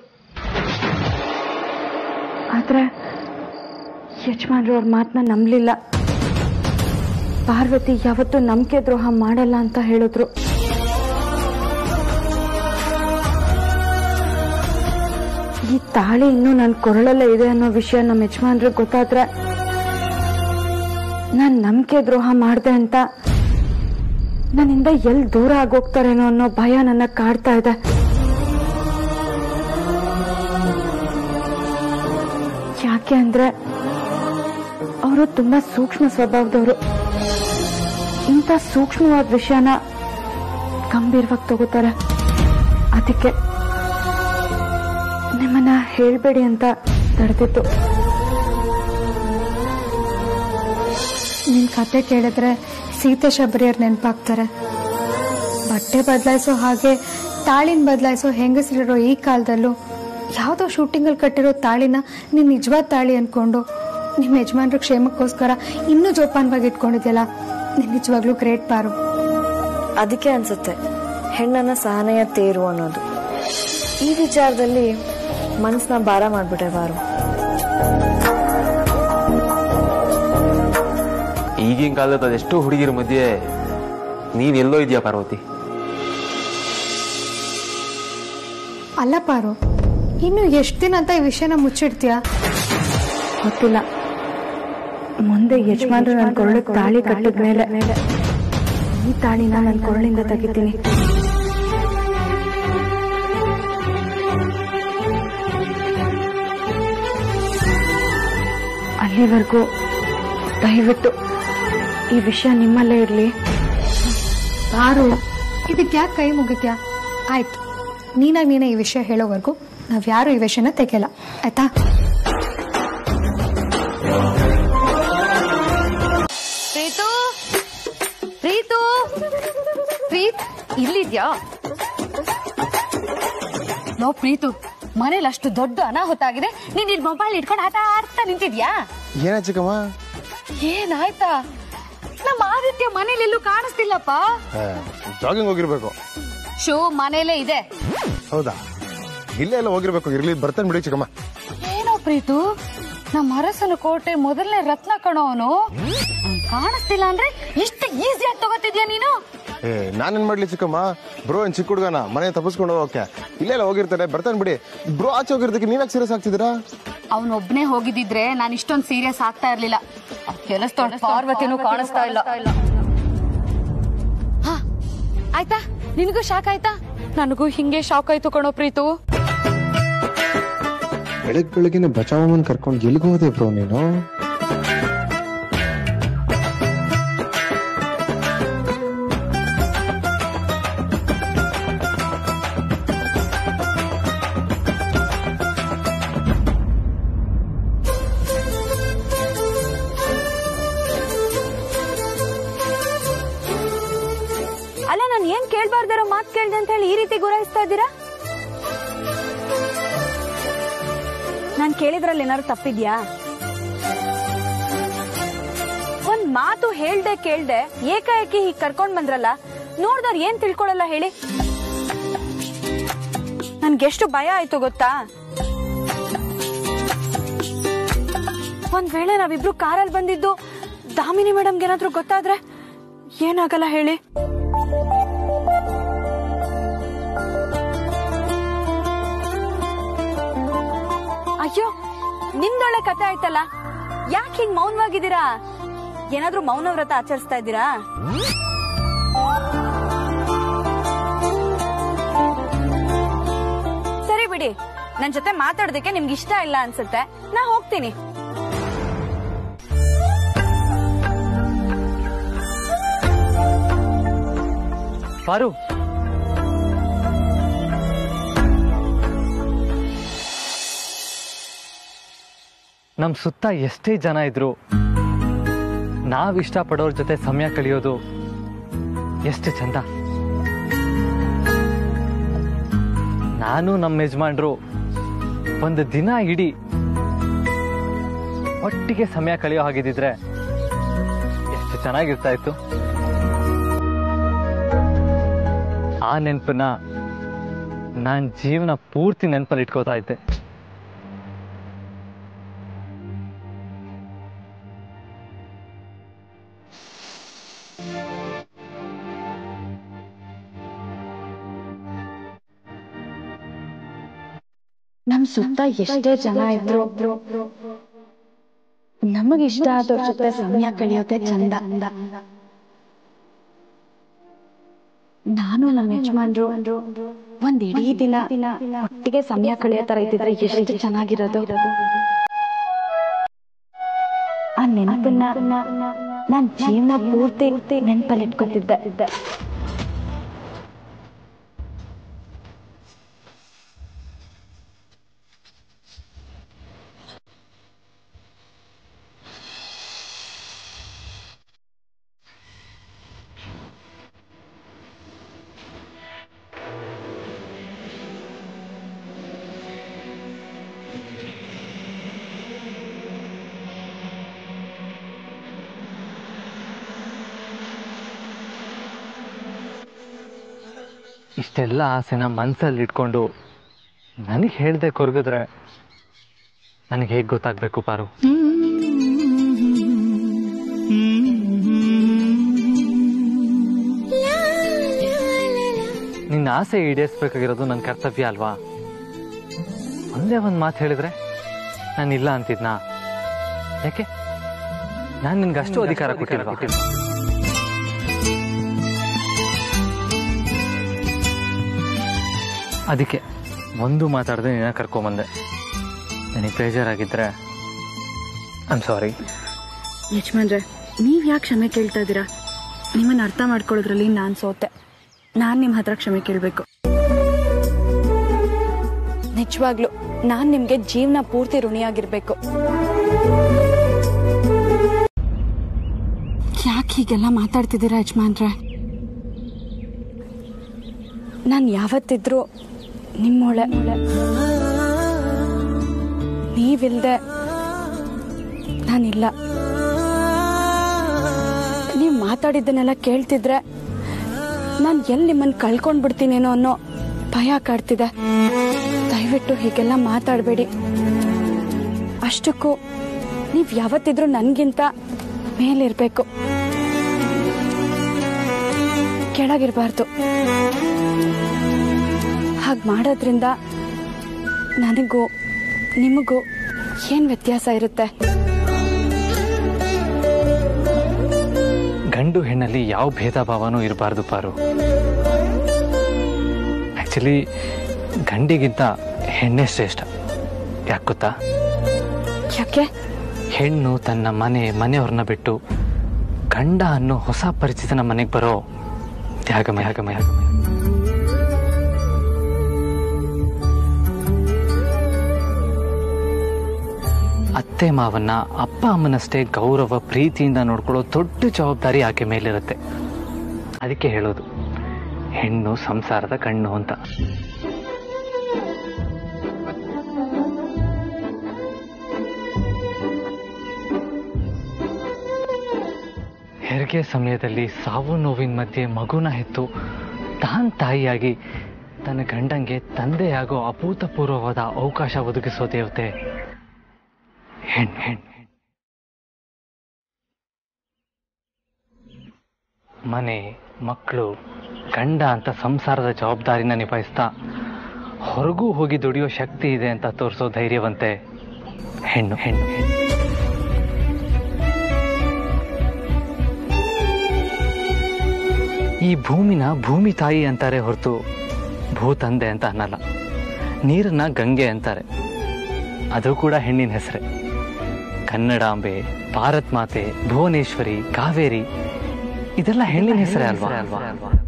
ಆದ್ರೆ ಯಜಮಾನ್ರು ಅವ್ರ ಮಾತನ್ನ ನಂಬಲಿಲ್ಲ ಪಾರ್ವತಿ ಯಾವತ್ತೂ ನಂಬಿಕೆ ದ್ರೋಹ ಮಾಡಲ್ಲ ಅಂತ ಹೇಳಿದ್ರು ಈ ತಾಳಿ ಇನ್ನೂ ನನ್ನ ಕೊರಳಲ್ಲೇ ಇದೆ ಅನ್ನೋ ವಿಷಯ ನಮ್ಮ ಯಜಮಾನ್ರಿಗೆ ಗೊತ್ತಾದ್ರೆ ನಾನ್ ನಂಬಿಕೆ ದ್ರೋಹ ಮಾಡ್ದೆ ಅಂತ ನನ್ನಿಂದ ಎಲ್ಲಿ ದೂರ ಆಗೋಗ್ತಾರೇನೋ ಅನ್ನೋ ಭಯ ನನ್ನ ಕಾಡ್ತಾ ಇದೆ ಯಾಕೆ ಅಂದ್ರೆ ಅವರು ತುಂಬಾ ಸೂಕ್ಷ್ಮ ಸ್ವಭಾವದವರು ಇಂಥ ಸೂಕ್ಷ್ಮವಾದ ವಿಷಯನ ಗಂಭೀರವಾಗಿ ತಗೋತಾರೆ ಅದಕ್ಕೆ ನಿಮ್ಮನ್ನ ಹೇಳ್ಬೇಡಿ ಅಂತ ತಡೆದಿತ್ತು ನಿನ್ ಕತೆ ಕೇಳಿದ್ರೆ ಸೀತೆ ಶಬರಿಯರ್ ನೆನಪಾಗ್ತಾರೆ ಬಟ್ಟೆ ಬದಲಾಯಿಸೋ ಹಾಗೆ ತಾಳಿನ ಬದಲಾಯಿಸೋ ಹೆಂಗಸರಿರೋ ಈ ಕಾಲದಲ್ಲೂ ಯಾವುದೋ ಶೂಟಿಂಗಲ್ಲಿ ಕಟ್ಟಿರೋ ತಾಳಿನ ನೀನ್ ನಿಜವಾದ ತಾಳಿ ಅನ್ಕೊಂಡು ನಿಮ್ಮ ಯಜಮಾನ್ರ ಕ್ಷೇಮಕ್ಕೋಸ್ಕರ ಇನ್ನೂ ಜೋಪಾನವಾಗಿ ಇಟ್ಕೊಂಡಿದ್ಯಲ್ಲ ನೀನ್ ನಿಜವಾಗ್ಲೂ ಗ್ರೇಟ್ ಪಾರು ಅದಕ್ಕೆ ಅನ್ಸುತ್ತೆ ಹೆಣ್ಣನ್ನ ಸಹನೆಯ ತೇರು ಅನ್ನೋದು ಈ ವಿಚಾರದಲ್ಲಿ ಮನ್ಸನ್ನ ಭಾರ ಮಾಡ್ಬಿಟ್ಟೆ ಬಾರು ಈಗಿನ ಕಾಲದ ಅದೆಷ್ಟೋ ಹುಡುಗಿರ ಮಧ್ಯೆ ನೀನ್ ಎಲ್ಲೋ ಇದೆಯಾ ಪಾರ್ವತಿ ಅಲ್ಲ ಪಾರು ಇನ್ನು ಎಷ್ಟು ದಿನ ಅಂತ ಈ ವಿಷಯನ ಮುಚ್ಚಿಡ್ತೀಯಾ ಗೊತ್ತಿಲ್ಲ ಮುಂದೆ ಯಜಮಾನ್ರು ನನ್ನ ಕೊರಳಿಗೆ ತಾಳಿ ಕಟ್ಟಿದ ಮೇಲೆ ಈ ತಾಳಿನ ನನ್ನ ಕೊರಳಿಂದ ತೆಗಿತೀನಿ ಅಲ್ಲಿವರೆಗೂ ದಯವಿಟ್ಟು ಈ ವಿಷಯ ನಿಮ್ಮಲ್ಲೇ ಇರಲಿ ಪಾರು ಇದಕ್ಕೆ ಯಾಕೆ ಕೈ ಮುಗಿತ್ಯಾ ಆಯ್ತು ನೀನಾಗ ನೀನೇ ಈ ವಿಷಯ ಹೇಳೋವರೆಗೂ ನಾವ್ ಯಾರು ಈ ವಿಷಯನ ತೆಗೆಯಲ್ಲ ಆಯ್ತಾ ಪ್ರೀತು ಪ್ರೀತು ಪ್ರೀತ್ ಇಲ್ಲಿದ್ಯಾ ನೋ ಪ್ರೀತು ಮನೇಲಿ ಅಷ್ಟು ದೊಡ್ಡ ಅನಾಹುತ ಆಗಿದೆ ನೀನ್ ಇಲ್ಲಿ ಮೊಬೈಲ್ ಇಟ್ಕೊಂಡು ಆಟ ಆಡ್ತಾ ನಿಂತಿದ್ಯಾ ಏನ ಚಿಕ್ಕಮ್ಮ ಏನಾಯ್ತಾ ನಮ್ಮ ಆದಿತ್ಯ ಮನೇಲೆಲ್ಲೂ ಕಾಣಿಸ್ತಿಲ್ಲಪ್ಪ ಜಾಗಿಂಗ್ ಹೋಗಿರ್ಬೇಕು ಶೋ ಮನೇಲೇ ಇದೆ ಹೌದಾ ಇಲ್ಲೇ ಎಲ್ಲ ಹೋಗಿರ್ಬೇಕು ಇರ್ಲಿ ಬರ್ತಾನೆ ಬಿಡಿ ಚಿಕ್ಕಮ್ಮ ಏನೋ ಪ್ರೀತು ನಮ್ಮ ಅರಸನ ಕೋಟೆ ಮೊದಲನೇ ರತ್ನ ಕಣೋ ಅವನು ಕಾಣಿಸ್ತಿಲ್ಲ ಅಂದ್ರೆ ಇಷ್ಟು ಈಸಿಯಾಗಿ ತಗೋತಿದ್ಯಾ ನೀನು ಏ ನಾನೇನ್ ಮಾಡ್ಲಿ ಚಿಕ್ಕಮ್ಮ ಬ್ರೋ ಏನ್ ಚಿಕ್ಕ ಹುಡುಗನ ಮನೆ ತಪ್ಪಿಸ್ಕೊಂಡು ಹೋಗಕ್ಕೆ ಇಲ್ಲೆಲ್ಲ ಹೋಗಿರ್ತಾರೆ ಬರ್ತಾನೆ ಬಿಡಿ ಬ್ರೋ ಆಚೆ ಹೋಗಿರ್ದಕ್ಕೆ ನೀವ್ಯಾಕೆ ಸೀರಿಯಸ್ ಆಗ್ತಿದ್ದೀರಾ ಅವನೊಬ್ನೇ ಹೋಗಿದ್ದಿದ್ರೆ ನಾನು ಇಷ್ಟೊಂದು ಸೀರಿಯಸ್ ಆಗ್ತಾ ಇರ್ಲಿಲ್ಲ ಕೆಲಸದೊಳ ಪಾರ್ವತಿನೂ ಕಾಣಿಸ್ತಾ ಇಲ್ಲ ಹ, ಆಯ್ತಾ ನಿನಗೂ ಶಾಕ್ ಆಯ್ತಾ ನನಗೂ ಹಿಂಗೆ ಶಾಕ್ ಆಯ್ತು ಕಣೋ ಪ್ರೀತು ಬೆಳಗ್ ಬೆಳಗಿನ ಬಚಾವಮ್ಮನ್ ಕರ್ಕೊಂಡು ಎಲ್ಲಿಗೆ ಹೋದೆ ಬ್ರೋ ನೀನು ಅಲ್ಲ ನಾನು ಏನ್ ಕೇಳ್ಬಾರ್ದಿರೋ ಮಾತು ಕೇಳ್ದೆ ಅಂತ ಹೇಳಿ ಈ ರೀತಿ ಗುರಾಯಿಸ್ತಾ ಇದ್ದೀರಾ ನಾನ್ ಕೇಳಿದ್ರಲ್ಲಿ ಏನಾದ್ರು ತಪ್ಪಿದ್ಯಾ ಒಂದ್ ಮಾತು ಹೇಳ್ದೆ ಕೇಳ್ದೆ ಏಕಾಏಕಿ ಹೀಗ್ ಕರ್ಕೊಂಡ್ ಬಂದ್ರಲ್ಲ ನೋಡ್ದವ್ರು ಏನ್ ತಿಳ್ಕೊಳಲ್ಲ ಹೇಳಿ ನನ್ಗೆಷ್ಟು ಭಯ ಆಯ್ತು ಗೊತ್ತಾ ಒಂದ್ ವೇಳೆ ನಾವಿಬ್ರು ಕಾರಲ್ಲಿ ಬಂದಿದ್ದು ದಾಮಿನಿ ಮೇಡಮ್ಗೆ ಏನಾದ್ರೂ ಗೊತ್ತಾದ್ರೆ ಏನಾಗಲ್ಲ ಹೇಳಿ ಅಯ್ಯೋ ನಿಮ್ದೊಳ್ಳೆ ಕತೆ ಆಯ್ತಲ್ಲ ಯಾಕೆ ಹಿಂಗ್ ಮೌನವಾಗಿದ್ದೀರಾ ಏನಾದ್ರೂ ಮೌನ ವ್ರತ ಆಚರಿಸ್ತಾ ಇದ್ದೀರಾ ಸರಿ ಬಿಡಿ ನನ್ ಜೊತೆ ಮಾತಾಡೋದಕ್ಕೆ ನಿಮ್ಗೆ ಇಷ್ಟ ಇಲ್ಲ ಅನ್ಸುತ್ತೆ ನಾ ಹೋಗ್ತೀನಿ ಪಾರು ನಮ್ ಸುತ್ತ ಎಷ್ಟೇ ಜನ ಇದ್ರು ನಾವ್ ಇಷ್ಟಪಡೋರ್ ಜೊತೆ ಸಮಯ ಕಳೆಯೋದು ಎಷ್ಟು ಚಂದ ನಾನು ನಮ್ಮ ಯಜಮಾನ್ರು ಒಂದು ದಿನ ಇಡೀ ಒಟ್ಟಿಗೆ ಸಮಯ ಕಳೆಯೋ ಹಾಗಿದ್ದಿದ್ರೆ ಎಷ್ಟು ಚೆನ್ನಾಗಿರ್ತಾ ಇತ್ತು ಆ ನೆನಪನ್ನ ನಾನು ಜೀವನ ಪೂರ್ತಿ ನೆನಪಲ್ಲಿ ಇಟ್ಕೋತಾ ಇದ್ದೆ ನಮ್ ಸುತ್ತ ಎಷ್ಟೇ ಜನ ಇದ್ರು ನಮಗಿಷ್ಟ ಆದವ್ರ ಜೊತೆ ಸಮಯ ಕಳೆಯೋದೇ ಚಂದ ನಾನು ನಮ್ಮ ಯಜಮಾನ್ರು ಒಂದ್ ಇಡೀ ದಿನ ಒಟ್ಟಿಗೆ ಸಮಯ ಕಳೆಯೋ ತರ ಇದ್ದಿದ್ರೆ ಎಷ್ಟು ಚೆನ್ನಾಗಿರೋದು ಆ ನೆನಪನ್ನ ನಾನ್ ಜೀವನ ಪೂರ್ತಿ ನೆನಪಲ್ಲಿ ಇಟ್ಕೊತಿದ್ದೆ ಇಷ್ಟೆಲ್ಲ ಆಸೆನ ಮನ್ಸಲ್ಲಿ ಇಟ್ಕೊಂಡು ನನಗೆ ಹೇಳ್ದೆ ಕೊರಗಿದ್ರೆ ನನಗೆ ಹೇಗೆ ಗೊತ್ತಾಗಬೇಕು ಪಾರು ನಿನ್ನ ಆಸೆ ಈಡೇರಿಸ್ಬೇಕಾಗಿರೋದು ನನ್ನ ಕರ್ತವ್ಯ ಅಲ್ವಾ ಒಂದೇ ಒಂದು ಮಾತು ಹೇಳಿದ್ರೆ ನಾನು ಇಲ್ಲ ಅಂತಿದ್ನಾ ಯಾಕೆ ನಾನು ನಿನ್ಗೆ ಅಷ್ಟು ಅಧಿಕಾರ ಕೊಟ್ಟಿಲ್ವಾ ಅದಕ್ಕೆ ಒಂದು ಮಾತಾಡದೆ ನಿನ್ನ ಕರ್ಕೊಂಬಂದೆ ನನಗೆ ಬೇಜಾರಾಗಿದ್ದರೆ ಐಮ್ ಸಾರಿ ಯಜಮಾನ್ರೆ ನೀವ್ ಯಾಕೆ ಕ್ಷಮೆ ಕೇಳ್ತಾ ಇದ್ದೀರಾ ನಿಮ್ಮನ್ನ ಅರ್ಥ ಮಾಡ್ಕೊಳ್ಳೋದ್ರಲ್ಲಿ ನಾನ್ ಸೋತೆ ನಾನ್ ನಿಮ್ ಹತ್ರ ಕ್ಷಮೆ ಕೇಳ್ಬೇಕು ನಿಜವಾಗ್ಲು ನಾನ್ ನಿಮ್ಗೆ ಜೀವನ ಪೂರ್ತಿ ಋಣಿಯಾಗಿರ್ಬೇಕು ಯಾಕೆ ಹೀಗೆಲ್ಲ ಮಾತಾಡ್ತಿದ್ದೀರಾ ಯಜಮಾನ್ರೆ ನಾನು ಯಾವತ್ತಿದ್ರು ನಿಮ್ಮೊಳೆ ನೀವಿಲ್ದೆ ನಾನಿಲ್ಲ ನೀವು ಮಾತಾಡಿದ್ದನ್ನೆಲ್ಲ ಕೇಳ್ತಿದ್ರೆ ನಾನು ಎಲ್ಲಿ ನಿಮ್ಮನ್ನು ಕಳ್ಕೊಂಡ್ಬಿಡ್ತೀನೇನೋ ಅನ್ನೋ ಭಯ ಕಾಡ್ತಿದೆ ದಯವಿಟ್ಟು ಹೀಗೆಲ್ಲ ಮಾತಾಡಬೇಡಿ ಅಷ್ಟಕ್ಕೂ ನೀವು ಯಾವತ್ತಿದ್ರೂ ನನಗಿಂತ ಮೇಲಿರ್ಬೇಕು ಕೆಳಗಿರಬಾರ್ದು ಹಾಗೆ ಮಾಡೋದ್ರಿಂದ ನನಗೂ ನಿಮಗೂ ಏನು ವ್ಯತ್ಯಾಸ ಇರುತ್ತೆ ಗಂಡು ಹೆಣ್ಣಲ್ಲಿ ಯಾವ ಭೇದ ಭಾವನೂ ಇರಬಾರ್ದು ಪಾರು ಆಕ್ಚುಲಿ ಗಂಡಿಗಿಂತ ಹೆಣ್ಣೆ ಶ್ರೇಷ್ಠ ಯಾಕೆ ಗೊತ್ತಾ ಯಾಕೆ ಹೆಣ್ಣು ತನ್ನ ಮನೆ ಮನೆಯವ್ರನ್ನ ಬಿಟ್ಟು ಗಂಡ ಅನ್ನೋ ಹೊಸ ಪರಿಚಿತನ ಮನೆಗೆ ಬರೋ ತ್ಯಾಗಮಯ ತ್ಯಾಗಮಯ ಅತ್ತೆ ಮಾವನ್ನ ಅಪ್ಪ ಅಮ್ಮನಷ್ಟೇ ಗೌರವ ಪ್ರೀತಿಯಿಂದ ನೋಡ್ಕೊಳ್ಳೋ ದೊಡ್ಡ ಜವಾಬ್ದಾರಿ ಆಕೆ ಮೇಲಿರುತ್ತೆ ಅದಕ್ಕೆ ಹೇಳೋದು ಹೆಣ್ಣು ಸಂಸಾರದ ಕಣ್ಣು ಅಂತ ಹೆರಿಗೆ ಸಮಯದಲ್ಲಿ ಸಾವು ನೋವಿನ ಮಧ್ಯೆ ಮಗುನ ಹೆತ್ತು ತಾನ್ ತಾಯಿಯಾಗಿ ತನ್ನ ಗಂಡಂಗೆ ತಂದೆಯಾಗೋ ಅಭೂತಪೂರ್ವವಾದ ಅವಕಾಶ ಒದಗಿಸೋ ದೇವತೆ ಹೆಣ್ಣು ಹೆಣ್ಣು ಮನೆ ಮಕ್ಕಳು ಗಂಡ ಅಂತ ಸಂಸಾರದ ಜವಾಬ್ದಾರಿನ ನಿಭಾಯಿಸ್ತಾ ಹೊರಗೂ ಹೋಗಿ ದುಡಿಯೋ ಶಕ್ತಿ ಇದೆ ಅಂತ ತೋರಿಸೋ ಧೈರ್ಯವಂತೆ ಹೆಣ್ಣು ಹೆಣ್ಣು ಹೆಣ್ಣು ಭೂಮಿನ ಭೂಮಿ ತಾಯಿ ಅಂತಾರೆ ಹೊರತು ಭೂ ತಂದೆ ಅಂತ ಅನ್ನಲ್ಲ ನೀರನ್ನ ಗಂಗೆ ಅಂತಾರೆ ಅದು ಕೂಡ ಹೆಣ್ಣಿನ ಹೆಸರೇ ಕನ್ನಡಾಂಬೆ ಭಾರತ್ ಮಾತೆ ಭುವನೇಶ್ವರಿ ಕಾವೇರಿ ಇದೆಲ್ಲ ಹೆಣ್ಣಿನ ಹೆಸರೇ ಅಲ್ವಾ ಅಲ್ವಾ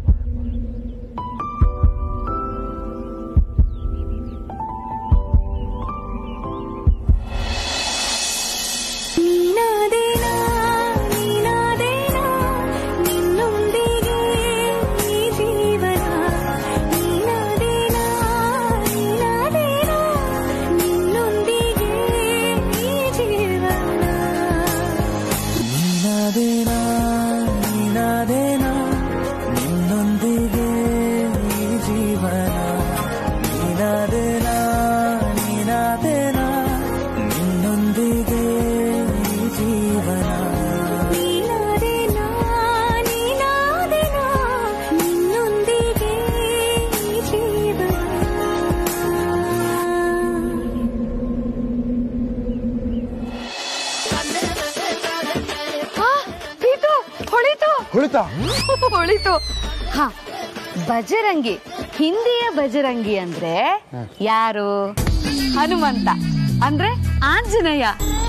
ನೀನಾದೇನಾ ನೀನಾದೇನಾ ನಿನ್ನೊಂದಿಗೆ ಈ ಜೀವನ ನೀನಾದೇನಾ ನೀನಾದೇನಾ ನಿನ್ನೊಂದಿಗೆ ಈ ಜೀವನ ನೀನಾದೇನಾ ನೀನಾದೇನಾ ನಿನ್ನೊಂದಿಗೆ ಈ ಜೀವನ ನೀನಾದೇನಾ ನೀನಾದೇನಾ ನಿನ್ನೊಂದಿಗೆ ಈ ಜೀವನ ನೀನಾದೇನಾ ನೀನಾದೇನಾ ನಿನ್ನೊಂದಿಗೆ ಈ ಜೀವನ ಪ್ರೀತು ಹೊಳಿತು ಹೊಳಿತಾ ಹೊಳಿತು ಹ ಬಜರಂಗಿ ಹಿಂದಿಯ ಬಜರಂಗಿ ಅಂದ್ರೆ ಯಾರು ಹನುಮಂತ ಅಂದ್ರೆ ಆಂಜನೇಯ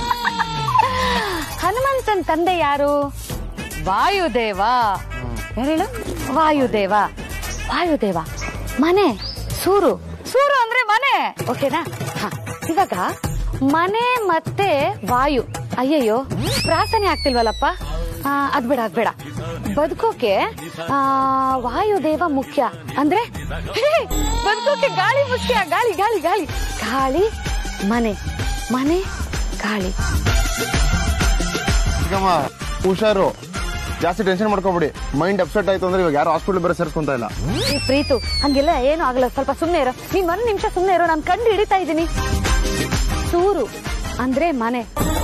ಹನುಮಂತನ್ ತಂದೆ ಯಾರು ವಾಯುದೇವ ಯಾರು ಹೇಳು ವಾಯುದೇವ ವಾಯುದೇವ ಮನೆ ಸೂರು ಸೂರು ಅಂದ್ರೆ ಮನೆ ಓಕೆನಾ ಹ ಇವಾಗ ಮನೆ ಮತ್ತೆ ವಾಯು ಅಯ್ಯಯ್ಯೋ ಪ್ರಾರ್ಥನೆ ಆಗ್ತಿಲ್ವಲ್ಲಪ್ಪ ಆ, ಅದ್ಬೇಡ ಅದ್ಬೇಡ ಬದುಕೋಕೆ ಆ, ವಾಯುದೇವ ಮುಖ್ಯ ಅಂದ್ರೆ ಹೇ, ಬದುಕೋಕೆ ಗಾಳಿ ಮುಖ್ಯ ಗಾಳಿ ಗಾಳಿ ಗಾಳಿ ಗಾಳಿ ಮನೆ ಮನೆ ಗಾಳಿ ಚಿಕ್ಕಮ್ಮ ಹುಷಾರು ಜಾಸ್ತಿ ಟೆನ್ಷನ್ ಮಾಡ್ಕೊಬಿಡಿ ಮೈಂಡ್ ಅಪ್ಸೆಟ್ ಆಯ್ತು ಅಂದ್ರೆ ಇವಾಗ ಯಾರು ಹಾಸ್ಪಿಟಲ್ ಬೇರೆ ಸೇರಿಸ್ಕೊಂತ ಇಲ್ಲ ಈ ಪ್ರೀತು ಹಂಗೆಲ್ಲ ಏನು ಆಗಲ್ಲ ಸ್ವಲ್ಪ ಸುಮ್ಮನೆ ಇರೋ ನೀನ್ ಒಂದ್ ನಿಮಿಷ ಸುಮ್ಮನೆ ಇರೋ ನಾನು ಕಂಡು ಹಿಡಿತಾ ಇದ್ದೀನಿ ಸೂರು ಅಂದ್ರೆ ಮನೆ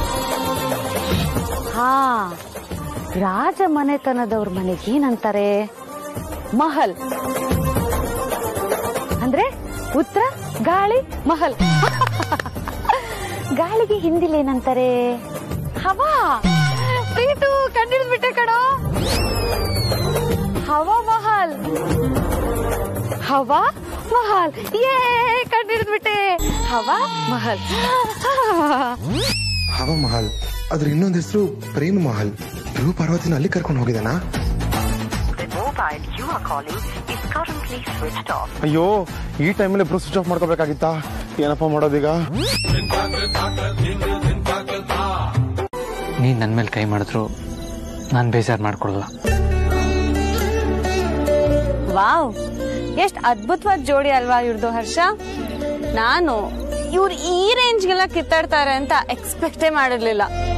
ಹಾ ರಾಜ ಮನೆತನದವ್ರ ಮನೆಗೆ ಏನಂತಾರೆ ಮಹಲ್ ಅಂದ್ರೆ ಉತ್ತರ ಗಾಳಿ ಮಹಲ್ ಗಾಳಿಗೆ ಹಿಂದಿಲ್ ಏನಂತಾರೆ ಹವಾ ಪ್ರೀತು ಕಂಡಿಡ್ಬಿಟ್ಟೆ ಕಣೋ ಹವಾ ಮಹಲ್ ಹವಾ ಮಹಲ್ ಏ ಕಂಡಿಡ್ಬಿಟ್ಟೆ ಹವಾ ಮಹಲ್ ಹವ ಮಹಲ್ ಅದ್ರ ಇನ್ನೊಂದ್ ಹೆಸರು ಪ್ರೇಮ್ ಮಹಲ್ ಧ್ರುವ ಪಾರ್ವತಿನ ಅಲ್ಲಿ ಕರ್ಕೊಂಡು ಹೋಗಿದಾನಾ ಅಯ್ಯೋ ಈ ಟೈಮಲ್ಲಿ ಬ್ರೂ ಸ್ವಿಚ್ ಆಫ್ ಮಾಡ್ಕೋಬೇಕಾಗಿತ್ತಾ ಏನಪ್ಪ ಮಾಡೋದೀಗ ನೀನ್ ನನ್ನ ಮೇಲೆ ಕೈ ಮಾಡಿದ್ರು ನಾನು ಬೇಜಾರು ಮಾಡ್ಕೊಡಲ್ಲ ವಾವ್ ಎಷ್ಟ್ ಅದ್ಭುತವಾದ ಜೋಡಿ ಅಲ್ವಾ ಇವ್ರದ್ದು ಹರ್ಷ ನಾನು ಇವ್ರು ಈ ರೇಂಜ್ಗೆಲ್ಲ ಕಿತ್ತಾಡ್ತಾರೆ ಅಂತ ಎಕ್ಸ್ಪೆಕ್ಟೇ ಮಾಡಿರ್ಲಿಲ್ಲ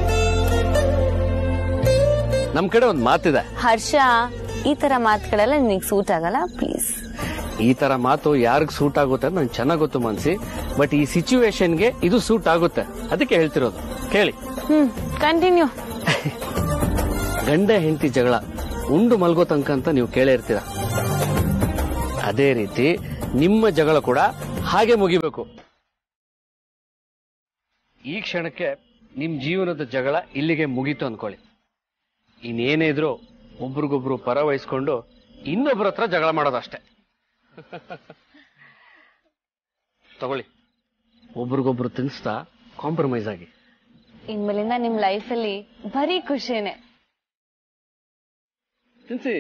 ನಮ್ ಕಡೆ ಒಂದ್ ಮಾತಿದೆ ಹರ್ಷ ಈ ತರ ಮಾತುಗಳೆಲ್ಲ ನಿನಗೆ ಸೂಟ್ ಆಗಲ್ಲ ಪ್ಲೀಸ್ ಈ ತರ ಮಾತು ಯಾರಿಗ್ ಸೂಟ್ ಆಗುತ್ತೆ ಅಂತ ನಂಗೆ ಚೆನ್ನಾಗ್ ಗೊತ್ತು ಮನ್ಸಿ ಬಟ್ ಈ ಸಿಚುವೇಶನ್ಗೆ ಇದು ಸೂಟ್ ಆಗುತ್ತೆ ಅದಕ್ಕೆ ಹೇಳ್ತಿರೋದು ಕೇಳಿ ಹ್ಮ್ ಕಂಟಿನ್ಯೂ ಗಂಡ ಹೆಂಡತಿ ಜಗಳ ಉಂಡು ಮಲ್ಗೋ ತನಕ ಅಂತ ನೀವು ಕೇಳೇ ಇರ್ತೀರ ಅದೇ ರೀತಿ ನಿಮ್ಮ ಜಗಳ ಕೂಡ ಹಾಗೆ ಮುಗಿಬೇಕು ಈ ಕ್ಷಣಕ್ಕೆ ನಿಮ್ ಜೀವನದ ಜಗಳ ಇಲ್ಲಿಗೆ ಮುಗೀತು ಅನ್ಕೊಳ್ಳಿ ಇನ್ನೇನೇ ಇದ್ರು ಒಬ್ರಿಗೊಬ್ರು ಪರ ವಹಿಸ್ಕೊಂಡು ಇನ್ನೊಬ್ರ ಹತ್ರ ಜಗಳ ಮಾಡೋದಷ್ಟೇ ತಗೊಳ್ಳಿ ಒಬ್ರಿಗೊಬ್ರು ತಿನ್ಸ್ತಾ ಕಾಂಪ್ರಮೈಸ್ ಆಗಿ ಇನ್ಮೇಲಿಂದ ನಿಮ್ ಲೈಫಲ್ಲಿ ಬರೀ ಖುಷಿನೇ ತಿನ್ಸಿ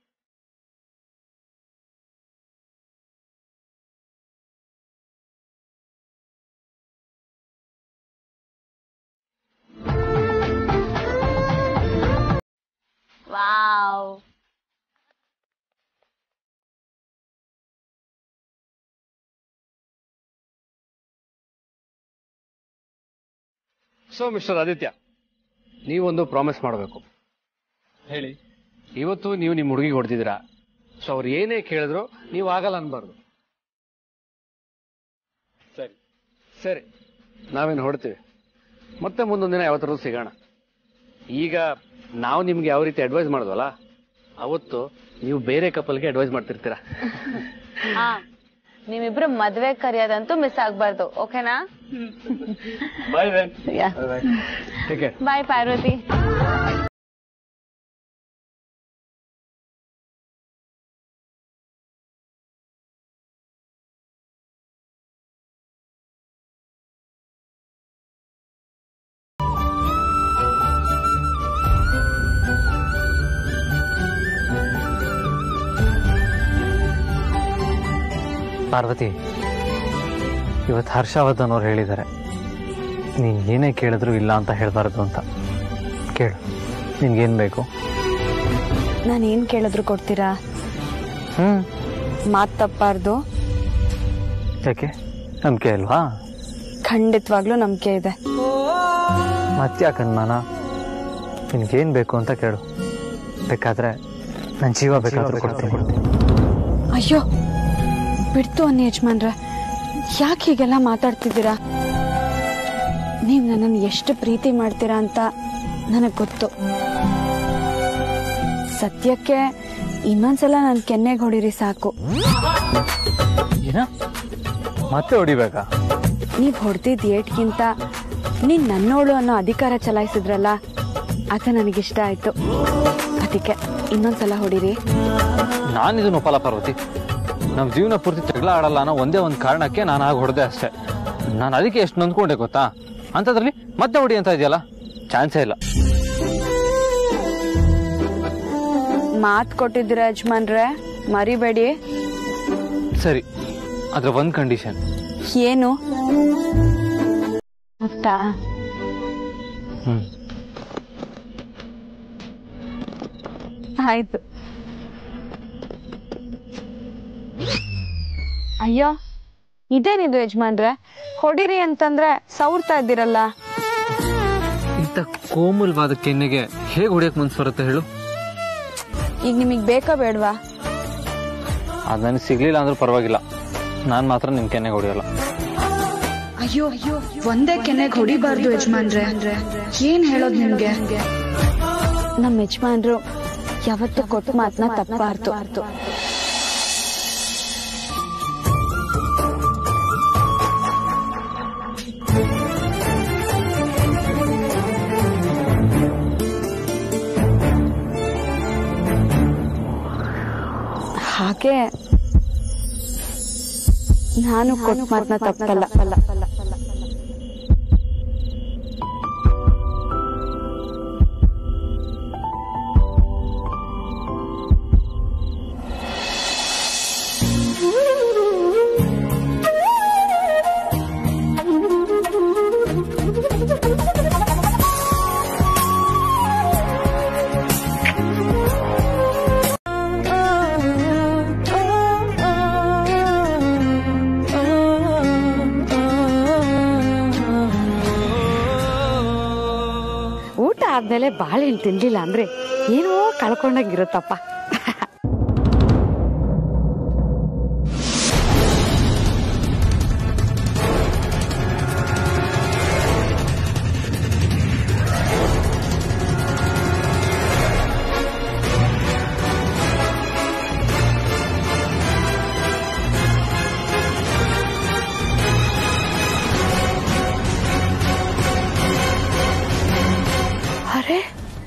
ವಾವ್ ಸೊ ಮಿಸ್ಟರ್ ಆದಿತ್ಯ ನೀವೊಂದು ಪ್ರಾಮಿಸ್ ಮಾಡಬೇಕು ಹೇಳಿ ಇವತ್ತು ನೀವು ನಿಮ್ಮ ಹುಡುಗಿಗೆ ಹೊಡೆದಿದ್ದೀರಾ ಸೊ ಅವ್ರು ಏನೇ ಕೇಳಿದ್ರು ನೀವು ಆಗಲ್ಲ ಅನ್ಬಾರ್ದು ಸರಿ ಸರಿ ನಾವೇನು ಹೊಡ್ತೀವಿ ಮತ್ತೆ ಮುಂದೊಂದು ದಿನ ಯಾವತ್ತಾದ್ರೂ ಸಿಗೋಣ ಈಗ ನಾವು ನಿಮ್ಗೆ ಯಾವ ರೀತಿ ಅಡ್ವೈಸ್ ಮಾಡಿದ್ವಲ್ಲ ಅವತ್ತು ನೀವು ಬೇರೆ ಕಪಲ್ಗೆ ಅಡ್ವೈಸ್ ಮಾಡ್ತಿರ್ತೀರಾ ಹಾ ನಿಮ್ಮಿಬ್ರು ಮದ್ವೆ ಕರೆಯೋದಂತೂ ಮಿಸ್ ಆಗ್ಬಾರ್ದು ಓಕೆನಾ bye Yeah. Take care bye Parvati Parvati ಇವತ್ತು ಹರ್ಷವರ್ಧನ್ ಅವ್ರು ಹೇಳಿದ್ದಾರೆ ನೀನು ಏನೇ ಕೇಳಿದ್ರು ಇಲ್ಲ ಅಂತ ಹೇಳ್ಬಾರ್ದು ಅಂತ ಕೇಳು ನಿನ್ಗೇನು ಬೇಕು ನಾನು ಏನ್ ಕೇಳಿದ್ರು ಕೊಡ್ತೀರಾ ಹ್ಮ್ ಮಾತ್ ತಪ್ಪಾರ್ದು ಯಾಕೆ ನಂಬಿಕೆ ಅಲ್ವಾ ಖಂಡಿತವಾಗ್ಲೂ ನಂಬಿಕೆ ಇದೆ ಮತ್ತ್ಯಾಕೆ ಅನುಮಾನ ನಿನ್ಗೇನು ಬೇಕು ಅಂತ ಕೇಳು ಬೇಕಾದ್ರೆ ನನ್ನ ಜೀವ ಬೇಕಾದ್ರೂ ಕೊಡ್ತೀನಿ ಅಯ್ಯೋ ಬಿಡ್ತು ಅನ್ನಿ ಯಜಮಾನ್ರೆ ಯಾಕೆ ಹೀಗೆಲ್ಲ ಮಾತಾಡ್ತಿದ್ದೀರಾ ನೀವು ನನ್ನನ್ನು ಎಷ್ಟು ಪ್ರೀತಿ ಮಾಡ್ತೀರಾ ಅಂತ ನನಗೆ ಗೊತ್ತು ಸದ್ಯಕ್ಕೆ ಇನ್ನೊಂದ್ಸಲ ನನ್ನ ಕೆನ್ನೆಗೆ ಹೊಡಿರಿ ಸಾಕು ಏನ ಮತ್ತೆ ಹೊಡಿಬೇಕಾ ನೀವ್ ಹೊಡೆದಿದ್ ಏಟ್ಗಿಂತ ನೀನ್ ನನ್ನೋಳು ಅನ್ನೋ ಅಧಿಕಾರ ಚಲಾಯಿಸಿದ್ರಲ್ಲ ಅದು ನನಗಿಷ್ಟ ಆಯ್ತು ಅದಕ್ಕೆ ಇನ್ನೊಂದ್ಸಲ ಹೊಡಿರಿ ನಾನು ಇದನ್ನು ಒಪ್ಪಲ್ಲ ಪಾರ್ವತಿ ನಮ್ಮ ಜೀವನ ಪೂರ್ತಿ ಜಗಳ ಆಡಲ್ಲ ಅನ್ನೋ ಒಂದೇ ಒಂದು ಕಾರಣಕ್ಕೆ ನಾನು ಆಗ ಹೊಡೆದೆ ಅಷ್ಟೇ ನಾನು ಅದಕ್ಕೆ ಎಷ್ಟು ನೊಂದ್ಕೊಂಡೆ ಗೊತ್ತಾ ಅಂಥದ್ರಲ್ಲಿ ಮತ್ತೆ ಹೊಡಿ ಅಂತ ಇದೆಯಲ್ಲ ಚಾನ್ಸೇ ಇಲ್ಲ ಮಾತ್ ಕೊಟ್ಟಿದ್ದೀರ ಯಜಮಾನ್ರೆ ಮರಿಬೇಡಿ ಸರಿ ಅದ್ರ ಒಂದು ಕಂಡೀಷನ್ ಏನು ಮುತ್ತ ಹ್ಮ್ ಆಯ್ತು ಅಯ್ಯೋ ಇದೇನಿದು ಯಜಮಾನ್ರೆ ಹೊಡಿರಿ ಅಂತಂದ್ರೆ ಸೌರ್ತಾ ಇದ್ದೀರಲ್ಲ ಇಂಥ ಕೋಮಲ್ವಾದ ಕೆನ್ನೆಗೆ ಹೇಗೆ ಹೊಡಿಯಕ್ ಮನ್ಸು ಬರುತ್ತೆ ಹೇಳು ಈಗ ನಿಮಗ್ ಬೇಕಾ ಬೇಡ್ವಾ ಅದು ನನಗೆ ಸಿಗ್ಲಿಲ್ಲ ಅಂದ್ರೂ ಪರವಾಗಿಲ್ಲ ನಾನು ಮಾತ್ರ ನಿನ್ ಕೆನ್ನೆಗೆ ಹೊಡಿಯಲ್ಲ ಅಯ್ಯೋ ಅಯ್ಯೋ ಒಂದೇ ಕೆನೆಗೆ ಹೊಡಿಬಾರ್ದು ಯಜಮಾನ್ರೆ ಏನ್ ಹೇಳೋದ್ ನಿಮ್ಗೆ ನಮ್ಮ ಯಜಮಾನ್ರು ಯಾವತ್ತು ಕೊಟ್ಟು ಮಾತನ್ನ ತಪ್ಪಾರ್ತು ಹಾಗೆ ನಾನು ಕೊಟ್ಟು ಮಾತನ್ನ ತಪ್ಪಲ್ಲ ಊಟ ಆದ್ಮೇಲೆ ಬಾಳೆಹಣ್ಣು ತಿನ್ಲಿಲ್ಲ ಅಂದ್ರೆ ಏನೋ ಕಳ್ಕೊಂಡಂಗಿರುತ್ತಪ್ಪ ಅರೆ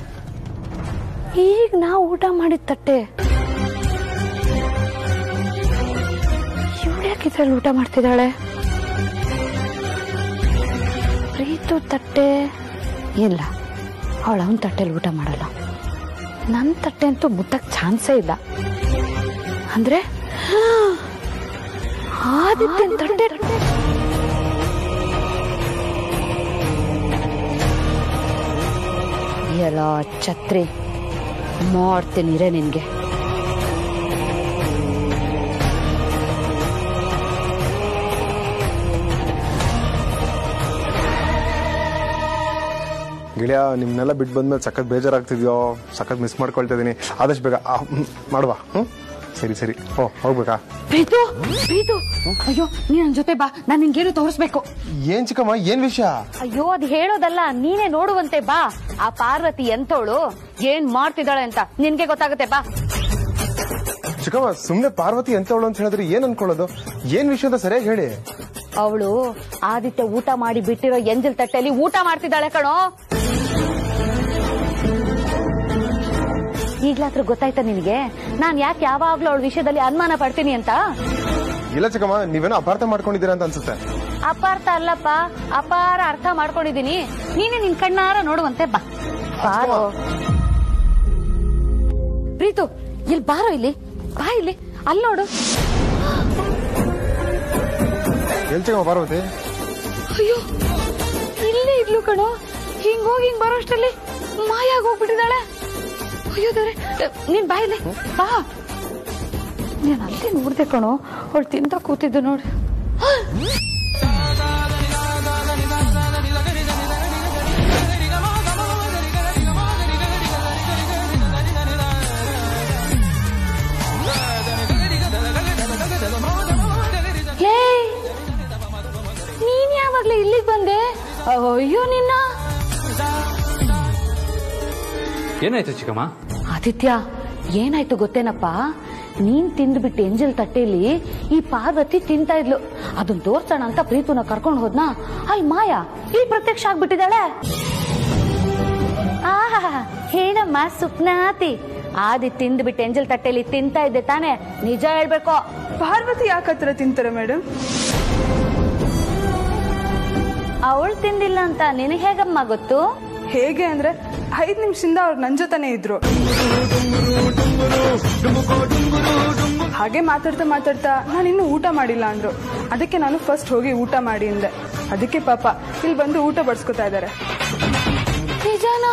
ಈಗ ನಾವು ಊಟ ಮಾಡಿದ ತಟ್ಟೆ ಇವಳು ಯಾಕೆ ಇದ್ರಲ್ಲಿ ಊಟ ಮಾಡ್ತಿದ್ದಾಳೆ ಪ್ರೀತು ತಟ್ಟೆ ಇಲ್ಲ ಅವಳು ಅವನ ತಟ್ಟೆಲಿ ಊಟ ಮಾಡಲ್ಲ ನನ್ನ ತಟ್ಟೆ ಅಂತೂ ಮುಟ್ಟಕ್ ಚಾನ್ಸೇ ಇಲ್ಲ ಅಂದ್ರೆ ಆದಿತ್ಯನ್ ತಟ್ಟೆ ಎಲ್ಲ ಛತ್ರಿ ಮಾಡ್ತೀನಿ ಇರೇ ನಿನ್ಗೆ ಗೆಳೆಯ ನಿಮ್ನೆಲ್ಲ ಬಿಟ್ಟು ಬಂದ್ಮೇಲೆ ಸಖತ್ ಬೇಜಾರಾಗ್ತಿದ್ಯೋ ಸಖತ್ ಮಿಸ್ ಮಾಡ್ಕೊಳ್ತಾ ಇದೀನಿ ಆದಷ್ಟು ಬೇಗ ಆ, ಹ್ಮ್, ಮಾಡುವ ಹ್ಮ್ ಸರಿ ಸರಿ ಓ ಹೋಗ್ಬೇಕಾ ಪ್ರೀತು ಪ್ರೀತು ಅಯ್ಯೋ ನೀ ನನ್ ಜೊತೆ ಬಾ ನಾನು ನಿನ್ಗೇನು ತೋರಿಸ್ಬೇಕು ಏನ್ ಚಿಕ್ಕಮ್ಮ ಏನ್ ವಿಷಯ ಅಯ್ಯೋ ಅದ್ ಹೇಳೋದಲ್ಲ ನೀನೇ ನೋಡುವಂತೆ ಬಾ ಆ ಪಾರ್ವತಿ ಎಂತೋಳು ಏನ್ ಮಾಡ್ತಿದ್ದಾಳೆ ಅಂತ ನಿನ್ಗೆ ಗೊತ್ತಾಗುತ್ತೆ ಬಾ ಚಿಕ್ಕಮ್ಮ ಸುಮ್ನೆ ಪಾರ್ವತಿ ಎಂತವಳು ಅಂತ ಹೇಳಿದ್ರೆ ಏನ್ ಅನ್ಕೊಳ್ಳೋದು ಏನ್ ವಿಷಯ ಅಂತ ಸರಿಯಾಗಿ ಹೇಳಿ ಅವಳು ಆದಿತ್ಯ ಊಟ ಮಾಡಿ ಬಿಟ್ಟಿರೋ ಎಂಜಲ್ ತಟ್ಟೆಯಲ್ಲಿ ಊಟ ಮಾಡ್ತಿದ್ದಾಳೆ ಕಣೋ ಈಗ್ಲಾತ್ರ ಗೊತ್ತಾಯ್ತಾ ನಿನಗೆ ನಾನ್ ಯಾಕೆ ಯಾವಾಗ್ಲೂ ಅವಳ ವಿಷಯದಲ್ಲಿ ಅನುಮಾನ ಪಡ್ತೀನಿ ಅಂತ ಇಲ್ಲ ಚಿಕ್ಕಮ್ಮ ನೀವೇನೋ ಅಪಾರ್ಥ ಮಾಡ್ಕೊಂಡಿದ್ದೀರಾ ಅಂತ ಅನ್ಸುತ್ತೆ ಅಪಾರ್ಥ ಅಲ್ಲಪ್ಪ ಅಪಾರ ಅರ್ಥ ಮಾಡ್ಕೊಂಡಿದೀನಿ ನೀನೇ ನಿನ್ ಕಣ್ಣಾರ ನೋಡುವಂತೆ ಬಾ ಬಾರೋ ಪ್ರೀತು ಇಲ್ಲಿ ಬಾರೋ ಇಲ್ಲಿ ಬಾ ಇಲ್ಲಿ ಅಲ್ಲಿ ನೋಡು ಎಲ್ ಚಿಕ್ಕಮ್ಮ ಪಾರ್ವತಿ ಅಯ್ಯೋ ಇಲ್ಲೇ ಇದ್ಲು ಕಣೋ ಹಿಂಗ್ ಹೋಗಿ ಹಿಂಗ್ ಬರೋಷ್ಟರಲ್ಲಿ ಮಾಯಾಗ ಹೋಗ್ಬಿಟ್ಟಿದ್ದಾಳೆ ಅಯ್ಯೋ ದೇವ್ರೆ ನೀನ್ ಬಾಯಿಲೆ ಬಾ ನೀನ್ ಅಲ್ಲೇ ನೋಡ್ದೆ ಕಣೋ ಅವಳು ತಿಂತ ಕೂತಿದ್ದು ನೋಡಿ ಲೇ ನೀನ್ ಯಾವಾಗ್ಲೇ ಇಲ್ಲಿಗೆ ಬಂದೆ ಅಯ್ಯೋ ನಿನ್ನ ಏನಾಯ್ತು ಚಿಕ್ಕಮ್ಮ ಆದಿತ್ಯ ಏನಾಯ್ತು ಗೊತ್ತೇನಪ್ಪ ನೀನ್ ತಿಂದ್ಬಿಟ್ಟು ಎಂಜಲ್ ತಟ್ಟೆಲಿ ಈ ಪಾರ್ವತಿ ತಿಂತಾ ಇದ್ಲು ಅದನ್ನ ತೋರ್ಸೋಣ ಅಂತ ಪ್ರೀತುನ ಕರ್ಕೊಂಡು ಹೋದ್ನಾ ಅಲ್ಲಿ ಮಾಯಾ ಇಲ್ಲಿ ಪ್ರತ್ಯಕ್ಷ ಆಗ್ಬಿಟ್ಟಿದ್ದಾಳೆ ಆಹಾ ಹೇಳಮ್ಮ ಸುಪ್ನಾತಿ ಆದಿ ತಿಂದ್ಬಿಟ್ಟು ಎಂಜಲ್ ತಟ್ಟೆಲಿ ತಿಂತಾ ಇದ್ದೆ ತಾನೇ ನಿಜ ಹೇಳ್ಬೇಕು ಪಾರ್ವತಿ ಯಾಕತ್ರ ತಿಂತಾರೆ ಮೇಡಮ್ ಅವಳು ತಿಂದಿಲ್ಲ ಅಂತ ನಿನಗೆ ಹೇಗಮ್ಮ ಗೊತ್ತು ಹೇಗೆ ಅಂದ್ರೆ ಐದ್ ನಿಮಿಷದಿಂದ ಅವ್ರು ನನ್ ಜೊತೆನೆ ಇದ್ರು ಹಾಗೆ ಮಾತಾಡ್ತಾ ಮಾತಾಡ್ತಾ ನಾನು ಇನ್ನೂ ಊಟ ಮಾಡಿಲ್ಲ ಅಂದ್ರು ಅದಕ್ಕೆ ನಾನು ಫಸ್ಟ್ ಹೋಗಿ ಊಟ ಮಾಡಿ ಅಂದೆ ಅದಕ್ಕೆ ಪಾಪ ಇಲ್ಲಿ ಬಂದು ಊಟ ಬಡಿಸ್ಕೊತಾ ಇದ್ದಾರೆ ನಿಜನಾ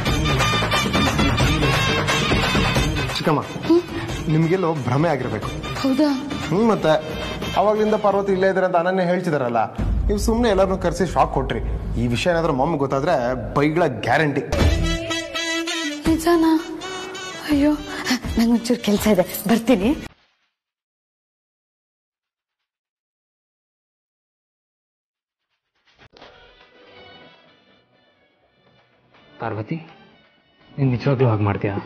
ಚಿಕ್ಕಮ್ಮ ನಿಮ್ಗೆಲ್ಲೋ ಭ್ರಮೆ ಆಗಿರ್ಬೇಕು ಹೌದಾ ಹ್ಮ್ ಮತ್ತೆ ಅವಾಗ್ಲಿಂದ ಪಾರ್ವತಿ ಇಲ್ಲೇ ಇದಾರೆ ಅಂತ ಅನನ್ಯ ಹೇಳ್ತಿದಾರಲ್ಲ ನೀವು ಸುಮ್ಮನೆ ಎಲ್ಲರನ್ನೂ ಕರೆಸಿ ಶಾಕ್ ಕೊಟ್ರಿ ಈ ವಿಷಯ ಏನಾದ್ರೂ ಮಮ್ಮಿ ಗೊತ್ತಾದ್ರೆ ಬೈಗಳ ಗ್ಯಾರಂಟಿ ನಿಜನಾ ಅಯ್ಯೋ ನಂಗೊಂಚೂರು ಕೆಲಸ ಇದೆ ಬರ್ತೀನಿ ಪಾರ್ವತಿ ನೀನು ನಿಜವಾಗ್ಲೂ ಹಾಗೆ ಮಾಡ್ತೀಯಾ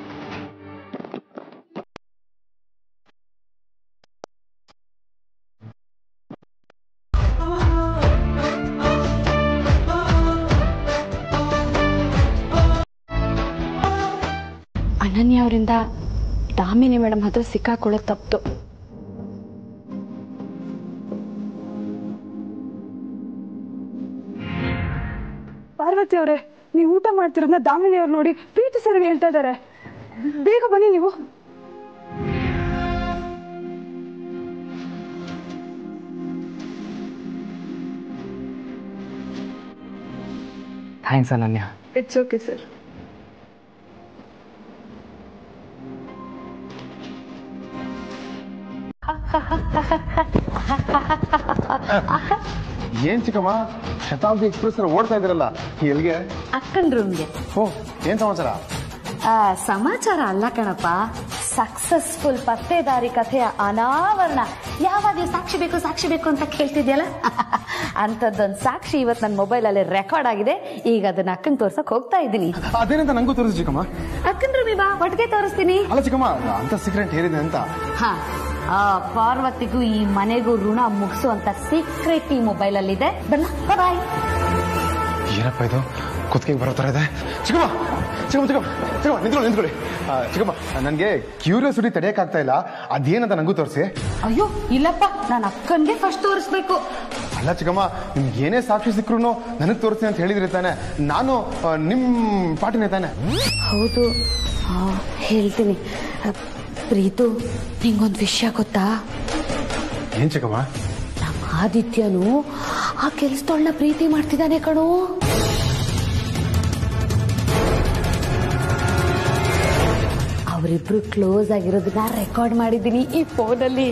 ಅನನ್ಯ ಅವರಿಂದ ದಾಮಿನಿ ಮೇಡಮ್ ಹತ್ರ ಸಿಕ್ಕಾಕೊಳ್ಳೋದು ತಪ್ತು ಪಾರ್ವತಿ ಅವರೇ ನೀವು ಊಟ ಮಾಡ್ತಿರೋದನ್ನ ದಾಮಿನಿ ಅವ್ರು ನೋಡಿ ಪ್ರೀತಿ ಸರ್ ಹೇಳ್ತಾ ಇದ್ದಾರೆ ಬೇಗ ಬನ್ನಿ ನೀವು ಥ್ಯಾಂಕ್ಸ್ ಅನನ್ಯ ಇಟ್ಸ್ ಓಕೆ ಸರ್ ಏನ್ ಚಿಕ್ಕಮ್ಮ ಶತಾಬ್ದಿ ಎಕ್ಸ್ಪ್ರೆಸ್ ಓಡ್ತಾ ಇದ್ರಲ್ಲ ಎಲ್ಗೆ ಅಕ್ಕನ್ ರೂಮ್ಗೆ ಓ ಏನ್ ಸಮಾಚಾರ ಆ, ಸಮಾಚಾರ ಅಲ್ಲ ಕಣಪ್ಪ ಸಕ್ಸಸ್ಫುಲ್ ಪತ್ತೇದಾರಿ ಕಥೆಯ ಅನಾವರಣ ಯಾವಾಗಲೂ ಸಾಕ್ಷಿ ಬೇಕು ಸಾಕ್ಷಿ ಬೇಕು ಅಂತ ಕೇಳ್ತಿದ್ಯಲ್ಲ ಅಂಥದ್ದೊಂದು ಸಾಕ್ಷಿ ಇವತ್ತು ನನ್ನ ಮೊಬೈಲಲ್ಲಿ ರೆಕಾರ್ಡ್ ಆಗಿದೆ ಈಗ ಅದನ್ನ ಅಕ್ಕಂಗೆ ತೋರ್ಸಕ್ ಹೋಗ್ತಾ ಇದ್ದೀನಿ ಅದೇನಂತ ನಂಗೂ ತೋರಿಸಿ ಚಿಕ್ಕಮ್ಮ ಅಕ್ಕನ್ ರೂಮಿ ಬಾ ಒಟ್ಟಿಗೆ ತೋರಿಸ್ತೀನಿ ಅಲ್ಲ ಚಿಕ್ಕಮ್ಮ ಅಂತ ಸೀಕ್ರೆಟ್ ಏನಿದೆ ಅಂತ ಹಾ ಆ, ಪಾರ್ವತಿಗೂ ಈ ಮನೆಗೂ ಋಣ ಮುಗಿಸುವಂತ ಸೀಕ್ರೆಟ್ ಈ ಮೊಬೈಲ್ ಅಲ್ಲಿ ಇದೆ ಬನ್ನ ಬಾಯ್ ಏನಪ್ಪ ಇದು ಕುತ್ತಿಗೆ ಬರೋ ಥರ ಇದೆ ಚಿಕ್ಕಮ್ಮ ಚಿಕ್ಕಮ್ಮ ಚಿಕ್ಕಮ್ಮ ಚಿಕ್ಕಮ್ಮ ನಿಂತ್ಕೊಳ್ಳಿ ನಿಂತ್ಕೊಳ್ಳಿ ಆ, ಚಿಕ್ಕಮ್ಮ ನನಗೆ ಕ್ಯೂರಿಯಾಸಿಟಿ ತಡೆಯೋಕ್ಕಾಗ್ತಾ ಇಲ್ಲ ಅದೇನಂತ ನಂಗೂ ತೋರಿಸಿ ಅಯ್ಯೋ ಇಲ್ಲಪ್ಪ ನಾನು ಅಕ್ಕನ್ಗೆ ಫಸ್ಟ್ ತೋರಿಸ್ಬೇಕು ಅಲ್ಲ ಚಿಕ್ಕಮ್ಮ ನಿಮ್ಗೆ ಏನೇ ಸಾಕ್ಷಿ ಸಿಕ್ಕರು ನನಗೆ ತೋರಿಸ್ತೀನಿ ಅಂತ ಹೇಳಿದ್ರಿ ತಾನೆ ನಾನು ಆ, ನಿಮ್ ಪಾಟಿನೇ ತಾನೆ ಹೌದು ಆ, ಹೇಳ್ತೀನಿ ಆ, ಪ್ರೀತು ನಿಂಗೊಂದು ವಿಷಯ ಗೊತ್ತಾ ಏನ್ ಚಿಕ್ಕಮ್ಮ ನಮ್ಮ ಆದಿತ್ಯನು ಆ ಕೆಲ್ಸದೊಳ್ಳ ಪ್ರೀತಿ ಮಾಡ್ತಿದ್ದಾನೆ ಕಣೋ ಅವರಿಬ್ರು ಕ್ಲೋಸ್ ಆಗಿರೋದನ್ನ ರೆಕಾರ್ಡ್ ಮಾಡಿದ್ದೀನಿ ಈ ಫೋನಲ್ಲಿ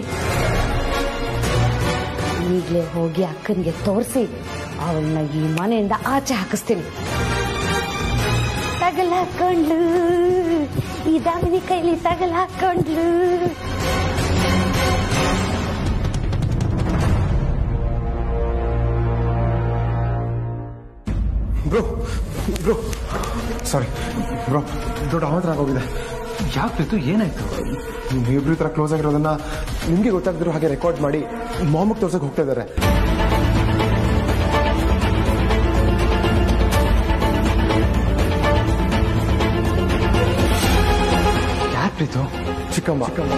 ಈಗಲೇ ಹೋಗಿ ಅಕ್ಕನಿಗೆ ತೋರಿಸಿ ಅವಳನ್ನ ಈ ಮನೆಯಿಂದ ಆಚೆ ಹಾಕಿಸ್ತೀನಿ ತಗಲ ಹಾಕೊಂಡ್ಲು ಈ ದಾಮಿನಿ ಕೈಲಿ ತಗಲ ಹಾಕೊಂಡ್ಲು ಬ್ರೋ ಬ್ರೋ ಸಾರಿ ಬ್ರೋ ದೊಡ್ಡ ಅವಾಂತರ ಆಗೋಗಿದೆ ಯಾಕೆ ಪ್ರೀತು ಏನಾಯ್ತು ನೀವಿಬ್ರು ಈ ಥರ ಕ್ಲೋಸ್ ಆಗಿರೋದನ್ನ ನಿಮ್ಗೆ ಗೊತ್ತಾಗ್ದಿರೋ ಹಾಗೆ ರೆಕಾರ್ಡ್ ಮಾಡಿ ಮಾಮಗ್ ತೋರ್ಸಕ್ ಹೋಗ್ತಾ ಇದ್ದಾರೆ ಯಾಕೆ ಪ್ರೀತು ಚಿಕ್ಕಮ್ಮ ಚಿಕ್ಕಮ್ಮ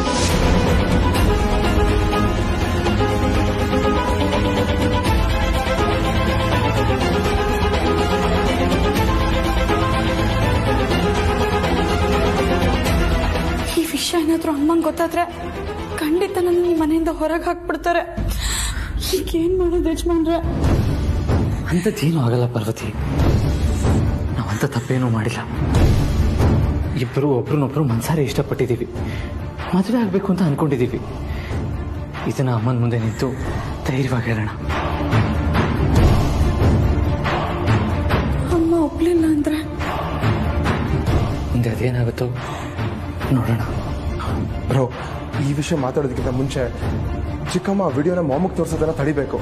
ಈ ವಿಷಯ ಏನಾದ್ರೂ ಅಮ್ಮಂಗೆ ಗೊತ್ತಾದ್ರೆ ಖಂಡಿತ ನನ್ನ ಈ ಮನೆಯಿಂದ ಹೊರಗೆ ಹಾಕ್ಬಿಡ್ತಾರೆ ಈಗ ಏನ್ ಮಾಡೋದು ಯಜಮಾನ್ರೆ ಅಂಥದ್ದೇನೂ ಆಗಲ್ಲ ಪಾರ್ವತಿ ನಾವಂಥ ತಪ್ಪೇನೂ ಮಾಡಿಲ್ಲ ಇಬ್ಬರು ಒಬ್ರನ್ನೊಬ್ರು ಮನ್ಸಾರೆ ಇಷ್ಟಪಟ್ಟಿದ್ದೀವಿ ಮದುವೆ ಆಗಬೇಕು ಅಂತ ಅನ್ಕೊಂಡಿದ್ದೀವಿ ಇದನ್ನ ಅಮ್ಮನ ಮುಂದೆ ನಿಂತು ಧೈರ್ಯವಾಗಿ ಹೇಳೋಣ ಅಮ್ಮ ಒಪ್ಲಿಲ್ಲ ಅಂದ್ರೆ ಮುಂದೆ ಅದೇನಾಗುತ್ತೋ ನೋಡೋಣ ಬ್ರೋ ಈ ವಿಷಯ ಮಾತಾಡೋದಕ್ಕಿಂತ ಮುಂಚೆ ಚಿಕ್ಕಮ್ಮ ವಿಡಿಯೋನ ಮೊಮ್ಮಗ್ ತೋರ್ಸೋದನ್ನ ತಡಿಬೇಕು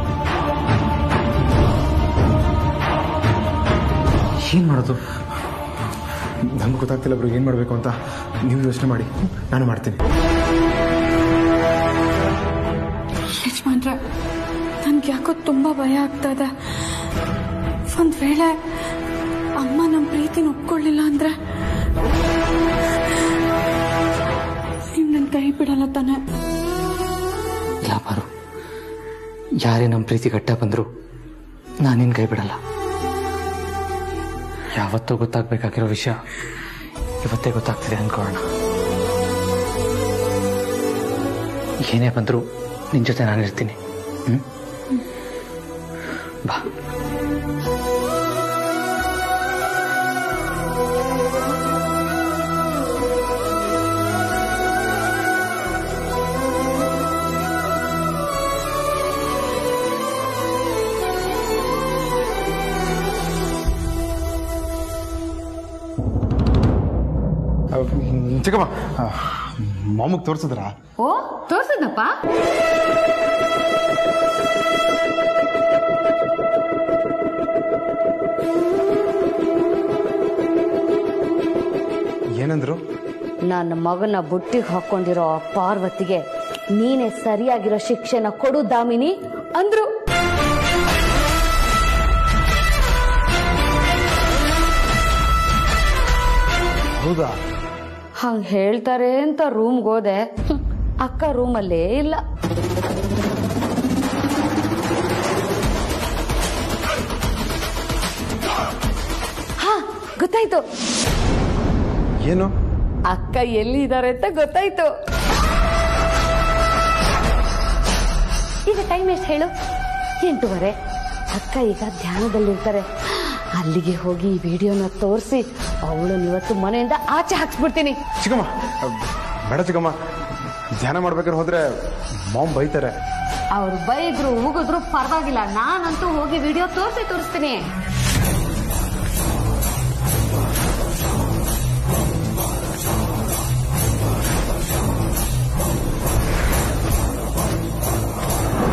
ಏನ್ ಮಾಡೋದು ನಮ್ಗೆ ಗೊತ್ತಾಗ್ತಿಲ್ಲ ಬ್ರೋ ಏನ್ ಮಾಡ್ಬೇಕು ಅಂತ ನೀವು ಯೋಚನೆ ಮಾಡಿ ನಾನು ಮಾಡ್ತೀನಿ ಯಜಮಾನ್ರೆ ನನ್ಗೆ ಯಾಕೋ ತುಂಬಾ ಭಯ ಆಗ್ತಾ ಇದೆ ಒಂದ್ ವೇಳೆ ಅಮ್ಮ ನಮ್ಮ ಪ್ರೀತಿನ ಒಪ್ಕೊಳ್ಳಿಲ್ಲ ಅಂದ್ರೆ ನೀವ್ ನನ್ ಕೈ ಬಿಡಲ್ಲ ತಾನೆ ಇಲ್ಲ ಪಾರು ಯಾರೇ ನಮ್ಮ ಪ್ರೀತಿ ಗಟ್ಟ ಬಂದ್ರು ನಾನಿನ್ ಕೈ ಬಿಡಲ್ಲ ಯಾವತ್ತೂ ಗೊತ್ತಾಗ್ಬೇಕಾಗಿರೋ ವಿಷಯ ಇವತ್ತೇ ಗೊತ್ತಾಗ್ತಿದೆ ಅನ್ಕೊಳ್ಳೋಣ ಏನೇ ಬಂದ್ರು ನಿನ್ ಜೊತೆ ನಾನಿರ್ತೀನಿ ಹ್ಮ್ ಬಾ ಚಿಕ್ಕಮ್ಮ ಮೊಮ್ಮಗ್ ತೋರ್ಸಿದ್ರಾ ಓ ತೋರ್ಸದ್ನಪ್ಪ ಏನಂದ್ರು ನನ್ನ ಮಗನ ಬುಟ್ಟಿಗೆ ಹಾಕೊಂಡಿರೋ ಆ ಪಾರ್ವತಿಗೆ ನೀನೇ ಸರಿಯಾಗಿರೋ ಶಿಕ್ಷೆನ ಕೊಡು ದಾಮಿನಿ ಅಂದ್ರು ಹೌದಾ ಹಂಗ್ ಹೇಳ್ತಾರೆ ಅಂತ ರೂಮ್ಗೆ ಹೋದೆ ಹ್ಮ್, ಅಕ್ಕ ರೂಮಲ್ಲೇ ಇಲ್ಲ ಹಾ ಗೊತ್ತಾಯ್ತು ಏನು ಅಕ್ಕ ಎಲ್ಲಿದ್ದಾರೆ ಅಂತ ಗೊತ್ತಾಯ್ತು ಈಗ ಟೈಮ್ ಎಷ್ಟು ಹೇಳು ಎಂಟೂವರೆ ಅಕ್ಕ ಈಗ ಧ್ಯಾನದಲ್ಲಿರ್ತಾರೆ ಅಲ್ಲಿಗೆ ಹೋಗಿ ಈ ವಿಡಿಯೋನ ತೋರಿಸಿ ಅವಳು ಇವತ್ತು ಮನೆಯಿಂದ ಆಚೆ ಹಾಕ್ಸ್ಬಿಡ್ತೀನಿ ಚಿಕ್ಕಮ್ಮ ಬೇಡ ಚಿಕ್ಕಮ್ಮ ಧ್ಯಾನ ಮಾಡ್ಬೇಕಾದ್ರೆ ಹೋದ್ರೆ ಮಾಮ್ ಬೈತಾರೆ ಅವ್ರು ಬೈದ್ರು ಉಗಿದ್ರು ಪರವಾಗಿಲ್ಲ ನಾನಂತೂ ಹೋಗಿ ವಿಡಿಯೋ ತೋರಿಸಿ ತೋರಿಸ್ತೀನಿ